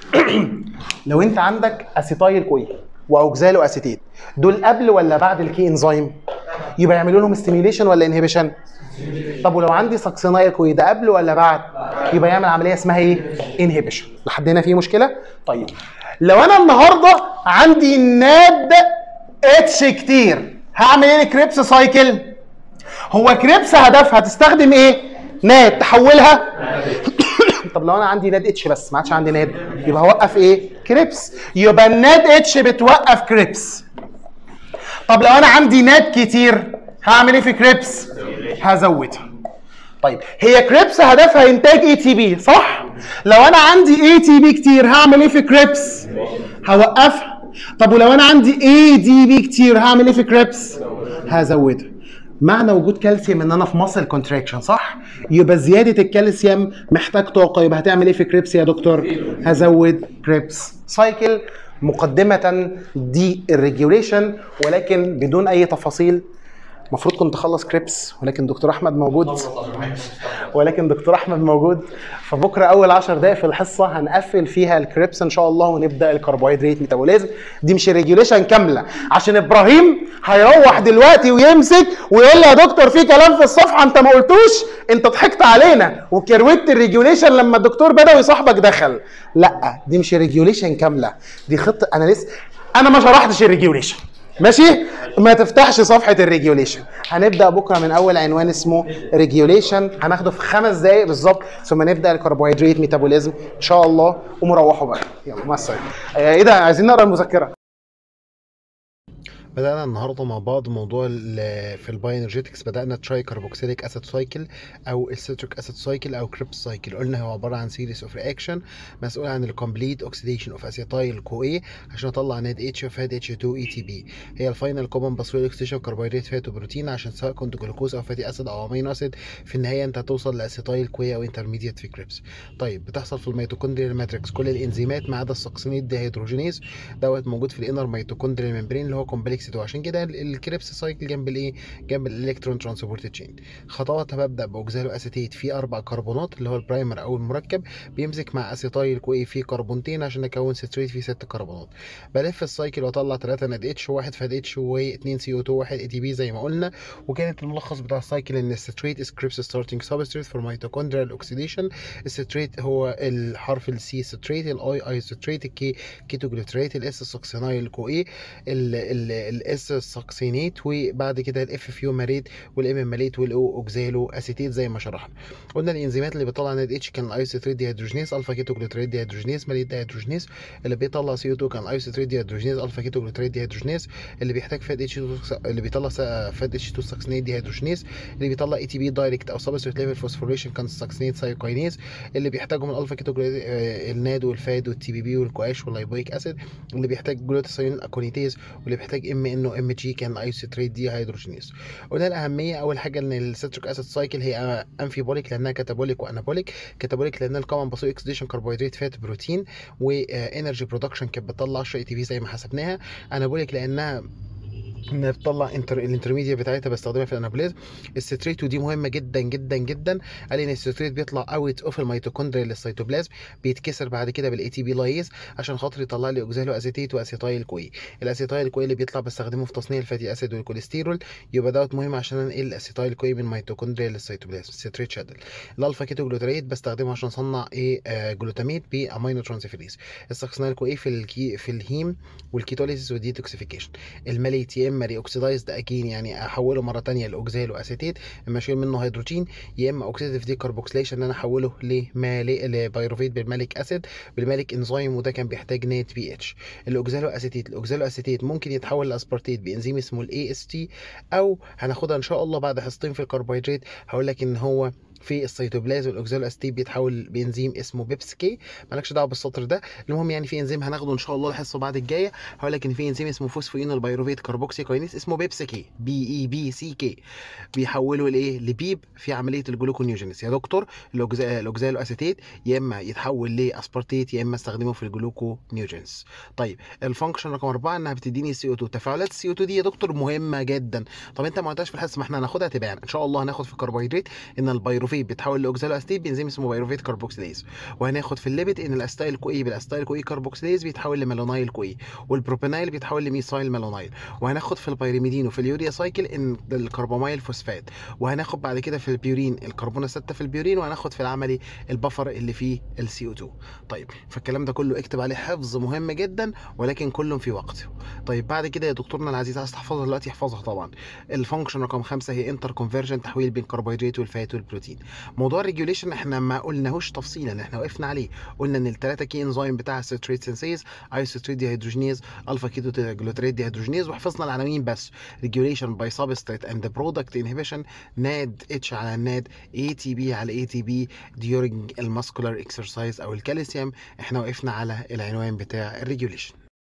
لو انت عندك اسيتايل كوي واوكزالو اسيتيت دول قبل ولا بعد الكي انزيم يبقى يعملوا لهم ستيميوليشن ولا انهبيشن طب ولو عندي ساكسينايل كوي ده قبل ولا بعد يبقى يعمل عمليه اسمها ايه انهبيشن لحد هنا في مشكله طيب لو انا النهارده عندي ناد اتش كتير هعمل ايه الكريبس سايكل هو كريبس هدفها تستخدم ايه ناد تحولها طب لو انا عندي ناد اتش بس ما عادش عندي ناد يبقى هوقف ايه كريبس يبقى الناد اتش بتوقف كريبس طب لو انا عندي ناد كتير هعمل ايه في كريبس هزودها طيب هي كريبس هدفها انتاج اي تي بي صح لو انا عندي اي تي بي كتير هعمل ايه في كريبس هوقفها طب ولو انا عندي اي دي بي كتير هعمل ايه في كريبس هزودها معنى وجود كالسيوم ان انا في ماسل كونتراكشن صح يبقى زياده الكالسيوم محتاج طاقه يبقى هتعمل ايه في كريبس يا دكتور هزود كريبس سايكل مقدمه دي الريجوليشن ولكن بدون اي تفاصيل المفروض كنت اخلص كريبس ولكن دكتور احمد موجود ولكن دكتور احمد موجود فبكره اول 10 دقائق في الحصه هنقفل فيها الكريبس ان شاء الله ونبدا الكربوهيدرات ميتابوليزم دي مش ريجوليشن كامله عشان ابراهيم هيروح دلوقتي ويمسك ويقول لي يا دكتور في كلام في الصفحه انت ما قلتوش انت ضحكت علينا وكروت الريجوليشن لما الدكتور بدوي صاحبك دخل لا دي مش ريجوليشن كامله دي خطه انا لسه انا ما شرحتش الريجوليشن ماشي ما تفتحش صفحه الريجوليشن هنبدا بكره من اول عنوان اسمه ريجوليشن هناخده في خمس دقائق بالظبط ثم نبدا الكربوهيدرات ميتابوليزم ان شاء الله ومروحوا بقى يلا مع السلامه آه، ايه ده عايزين نقرا المذكره بدأنا النهارده مع بعض موضوع ال- في البايونرجيتكس بدأنا تراي كاربوكسيليك اسيد سايكل او السيتريك اسيد سايكل او كريبس سايكل قلنا هو عباره عن سيريس اوف رياكشن مسؤول عن الكومبليت اوكسيديشن اوف اسيتايل كو اي عشان اطلع ناد اتش وفاد اتش 2 اي تي بي هي الفاينل كومن باسويل اوكسيديشن كربوهيدرات فات وبروتين عشان سواء كنت جلوكوز او فاتي اسيد او امينو اسيد في النهايه انت هتوصل لاسيتايل كوي او انترميديت في كريبس طيب بتحصل في الميتوكوندريال ماتريكس كل الانزيمات ما عدا السكسينيت ديهيدروجينيز دوت موجود في الانر ميتوكوندريال ممبرين اللي هو كومبلكس 2 عشان كده ال- الكريبس سايكل جنب الايه جنب الالكترون ترانسبورت تشين خطواتها ببدا باوكزالو اسيتيت فيه اربع كربونات اللي هو البرايمر او المركب بيمسك مع اسيتايل كوي فيه كربونتين عشان اكون ستريت فيه ست كربونات بلف السايكل واطلع 3 ناد اتش وواحد فاد اتش و2 سي او 2 واحد اي تي بي زي ما قلنا وكانت الملخص بتاع السايكل ان الستريت از كريبس ستارتنج سبستريت فور ميتوكوندريال اوكسيديشن الستريت هو الحرف السي ستريت الاي اي ستريت الكي كيتو جلوتريت الاس السكسينايل كو اي الاس السكسينيت وبعد كده الاف فيوماريت والام ماليت والاو اوكزالو اسيتيت زي ما شرحنا قلنا الانزيمات اللي بيطلع ناد اتش كان الايسوتريت ديهيدروجينيز الفا كيتو جلوتريت ديهيدروجينيز ماليت ديهيدروجينيز اللي بيطلع سي او 2 كان ايسوتريت ديهيدروجينيز الفا كيتو جلوتريت ديهيدروجينيز اللي بيحتاج فات اتش اللي بيطلع فات اتش 2 سكسينيت ديهيدروجينيز اللي بيطلع اي تي بي دايركت او سبستريت ليفل فوسفوريشن كان سكسينيت سايكوينيز اللي بيحتاجهم الالفا كيتو جلو- آه، الناد والفاد والتي بي بي والكواش واللايبويك اسيد اللي بيحتاج جلوتاثيون اكونيتيز واللي بيحتاج ام ان او ام جي كان ايسوتريت دي هيدروجينيز قلنا الاهميه اول حاجه ان السيتريك اسيد سايكل هي انفيبوليك لانها كاتابوليك وانابوليك كاتابوليك لان الكومن باسو اكسديشن كربوهيدرات فات بروتين وانرجي برودكشن كانت بتطلع 10 اي تي في زي ما حسبناها انابوليك لانها انها بتطلع انتر الانترميديت بتاعتها بستخدمها في الانابوليزم الستريت ودي مهمه جدا جدا جدا قال ان الستريت بيطلع اوت اوف الميتوكوندريا للسيتوبلازم بيتكسر بعد كده بالاي تي بي لايز عشان خاطر يطلع لي اوكزالو اسيتيت واسيتايل كوي الاسيتايل كوي اللي بيطلع بستخدمه في تصنيع الفاتي اسيد والكوليسترول يبقى دوت مهم عشان انقل الاسيتايل كوي من ميتوكوندريا للسيتوبلازم ستريت شادل الالفا كيتو جلوتريت بستخدمه عشان اصنع ايه آه جلوتاميت بامينو ترانسفيريز السكسنايل كوي في الكي في الهيم والكيتوليسيس والديتوكسيفيكيشن الماليت يا اما ري اوكسيدايزد اكين يعني احوله مره ثانيه لاوكزالو اسيتيت اما اشيل منه هيدروجين يا اما اوكسيديف دي كاربوكسيليشن ان انا احوله لمالي لبيروفيت بالماليك اسيد بالماليك انزيم وده كان بيحتاج نات بي اتش الاوكزالو اسيتيت الاوكزالو اسيتيت ممكن يتحول لاسبارتيت بانزيم اسمه الاي اس تي او هناخدها ان شاء الله بعد حصتين في الكربوهيدرات هقول لك ان هو في السيتوبلازم الاوكزالو اسيتيت بيتحول بانزيم اسمه بيبس كي مالكش دعوه بالسطر ده المهم يعني في انزيم هناخده ان شاء الله الحصه بعد الجايه هقول لك ان في انزيم اسمه فوسفوينول بايروفيت كاربوكسي كاينيز اسمه بيبس كي بي اي بي سي كي بيحوله لايه لبيب في عمليه الجلوكونيوجينيس يا دكتور الأوكزا- الاوكزالو اسيتيت يا اما يتحول لاسبارتيت يا اما استخدمه في الجلوكونيوجينيس طيب الفانكشن رقم أربعة انها بتديني سي او 2 تفاعلات السي او 2 دي يا دكتور مهمه جدا طب انت ما قلتهاش في الحصه ما احنا هناخدها تباعا ان شاء الله هناخد في الكربوهيدرات ان البيروفيت بيتحول لاوكزالو اسيتيت بانزيم اسمه بيروفيت كاربوكسيليز وهناخد في الليبيد ان الاستايل كوي بالاستايل كوي كاربوكسيليز بيتحول لميلونايل كوي والبروبينايل بيتحول لميثايل ميلونايل وهناخد في البيريميدين وفي اليوريا سايكل ان الكربامايل فوسفات وهناخد بعد كده في البيورين الكربونه 6 في البيورين وهناخد في العملي البفر اللي فيه السي او 2 طيب فالكلام ده كله اكتب عليه حفظ مهم جدا ولكن كله في وقته طيب بعد كده يا دكتورنا العزيز عايز تحفظها دلوقتي احفظها طبعا الفانكشن رقم خمسة هي انتر كونفرجن تحويل بين كربوهيدرات والفات والبروتين موضوع الريجوليشن احنا ما قلناهوش تفصيلا احنا وقفنا عليه قلنا ان الثلاثه كي انزيم بتاع الستريت سنسيز ايسوتريت ديهيدروجينيز الفا كيتو جلوتريت ديهيدروجينيز وحفظنا العناوين بس ريجوليشن باي سبستريت اند برودكت انهبيشن ناد اتش على ناد اي تي بي على اي تي بي during الماسكولار اكسرسايز او الكالسيوم احنا وقفنا على العنوان بتاع الريجوليشن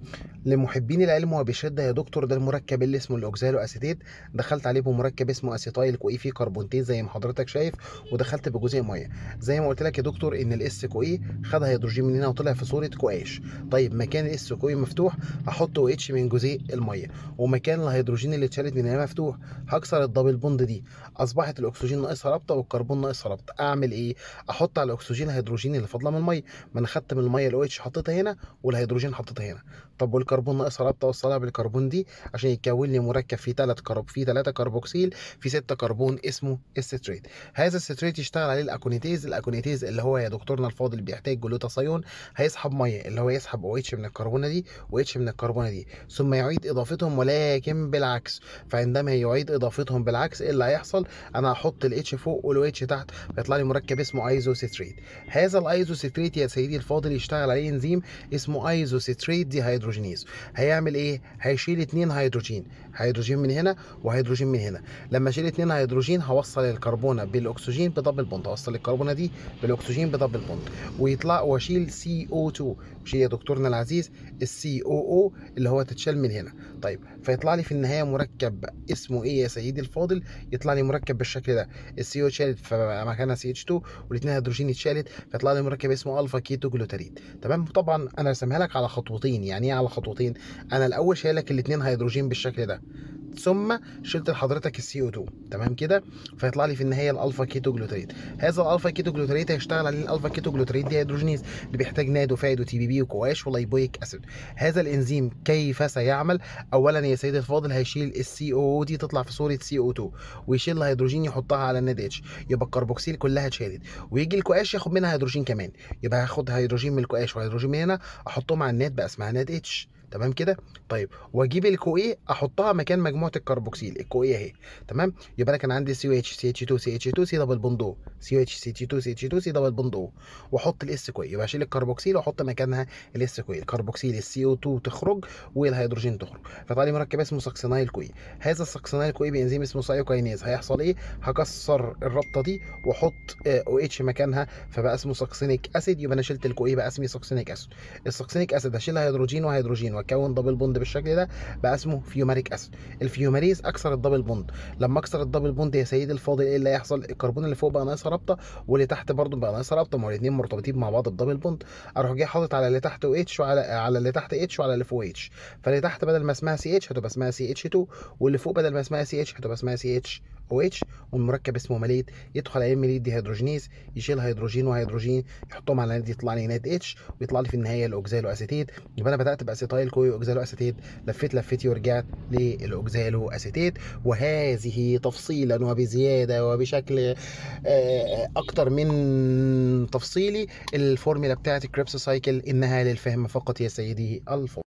لمحبين العلم وبشده يا دكتور ده المركب اللي اسمه الاوكزالو اسيتيت دخلت عليه بمركب اسمه اسيتايل كو اي فيه كربونتين زي ما حضرتك شايف ودخلت بجزء ميه زي ما قلت لك يا دكتور ان الاس كو اي خد هيدروجين من هنا وطلع في صوره كو اش طيب مكان الاس كو اي مفتوح احط او اتش من جزيء الميه ومكان الهيدروجين اللي اتشالت من هنا مفتوح هكسر الدبل بوند دي اصبحت الاكسجين ناقصها رابطه والكربون ناقصها رابطه اعمل ايه احط على الاكسجين الهيدروجين اللي فاضله من الميه ما انا خدت من الميه الاو اتش حطيتها هنا والهيدروجين حطيتها هنا طب والكربون ناقصها رابطه وصلها بالكربون دي عشان يتكون لي مركب فيه ثلاث كرب فيه ثلاثه كربوكسيل في ستة كربون اسمه الستريت هذا الستريت يشتغل عليه الاكونيتيز الاكونيتيز اللي هو يا دكتورنا الفاضل بيحتاج جلوتاثيون هيسحب ميه اللي هو يسحب او اتش من الكربونه دي و اتش من الكربونه دي ثم يعيد اضافتهم ولكن بالعكس فعندما يعيد اضافتهم بالعكس ايه اللي هيحصل انا هحط الاتش فوق والو اتش تحت فيطلع لي مركب اسمه ايزوستريت هذا الايزوستريت يا سيدي الفاضل يشتغل عليه انزيم اسمه ايزوستريت دي هيدروجينيز هيعمل ايه هيشيل اتنين هيدروجين هيدروجين من هنا وهيدروجين من هنا لما اشيل اتنين هيدروجين هوصل الكربونه بالاكسجين بدبل بوند هوصل الكربونه دي بالاكسجين بدبل بوند ويطلع واشيل سي او 2 شيل يا دكتورنا العزيز السي او او اللي هو تتشال من هنا طيب فيطلع لي في النهايه مركب اسمه ايه يا سيدي الفاضل يطلع لي مركب بالشكل ده السي او اتشالت فمكانها سي اتش 2 والاثنين هيدروجين اتشالت فيطلع لي مركب اسمه الفا كيتو جلوتاريد تمام طبعا انا رسمها لك على خطوتين يعني ايه على خطوتين انا الاول شايل لك الاثنين هيدروجين بالشكل ده ثم شلت لحضرتك السي او 2 تمام كده فيطلع لي في النهايه الالفا كيتو جلوتاريد هذا الالفا كيتو جلوتاريد هيشتغل عليه الالفا كيتو جلوتاريد دي هيدروجينيز اللي بيحتاج ناد وفايد وتي بي بي وكواش ولايبويك اسيد هذا الانزيم كيف سيعمل اولا يا سيدي الفاضل هيشيل السي او دي تطلع في صوره سي او 2 ويشيل الهيدروجين يحطها على الناد اتش يبقى الكربوكسيل كلها اتشالت ويجي الكواش ياخد منها هيدروجين كمان يبقى هاخد هيدروجين من الكواش وهيدروجين من هنا احطهم على الناد بقى اسمها ناد اتش تمام كده طيب واجيب الكو اي احطها مكان مجموعه الكربوكسيل الكو اي اهي تمام يبقى انا كان عندي سي اتش سي اتش 2 سي اتش 2 سي دبل بوندو سي اتش سي اتش 2 سي اتش 2 سي دبل بوندو واحط الاس كو اي يبقى اشيل الكربوكسيل واحط مكانها الاس كو اي الكربوكسيل السي او 2 تخرج والهيدروجين تخرج فطلع لي مركب اسمه ساكسينايل كو اي هذا الساكسينايل كو اي بانزيم اسمه سايوكاينيز هيحصل ايه هكسر الرابطه دي واحط او اتش مكانها فبقى اسمه ساكسينيك اسيد يبقى انا شلت الكو اي بقى اسمي ساكسينيك اسيد الساكسينيك اسيد هشيل هيدروجين وهيدروجين واكون دبل بوند بالشكل ده بقى اسمه فيوماريك اسيد الفيوماريز اكسر الدبل بوند لما اكسر الدبل بوند يا سيدي الفاضل ايه اللي هيحصل الكربون اللي فوق بقى ناقص رابطه واللي تحت برضه بقى ناقص رابطه ما هو الاثنين مرتبطين مع بعض بدبل بوند اروح جاي حاطط على اللي تحت او اتش وعلى على اللي تحت اتش وعلى اللي فوق اتش فاللي تحت بدل ما اسمها سي اتش هتبقى اسمها سي اتش 2 واللي فوق بدل ما اسمها سي اتش هتبقى اسمها سي اتش او اتش والمركب اسمه مليت يدخل عليه مليت دي هيدروجينيز يشيل هيدروجين وهيدروجين يحطهم على ناد يطلع لي ناد اتش ويطلع لي في النهايه الاوكزالو اسيتيت يبقى انا بدات باسيتايل كوي اوكزالو اسيتيت لفيت لفتي ورجعت للاوكزالو اسيتيت وهذه تفصيلا وبزياده وبشكل اكتر من تفصيلي الفورمولا بتاعت الكريبس سايكل انها للفهم فقط يا سيدي الفاضل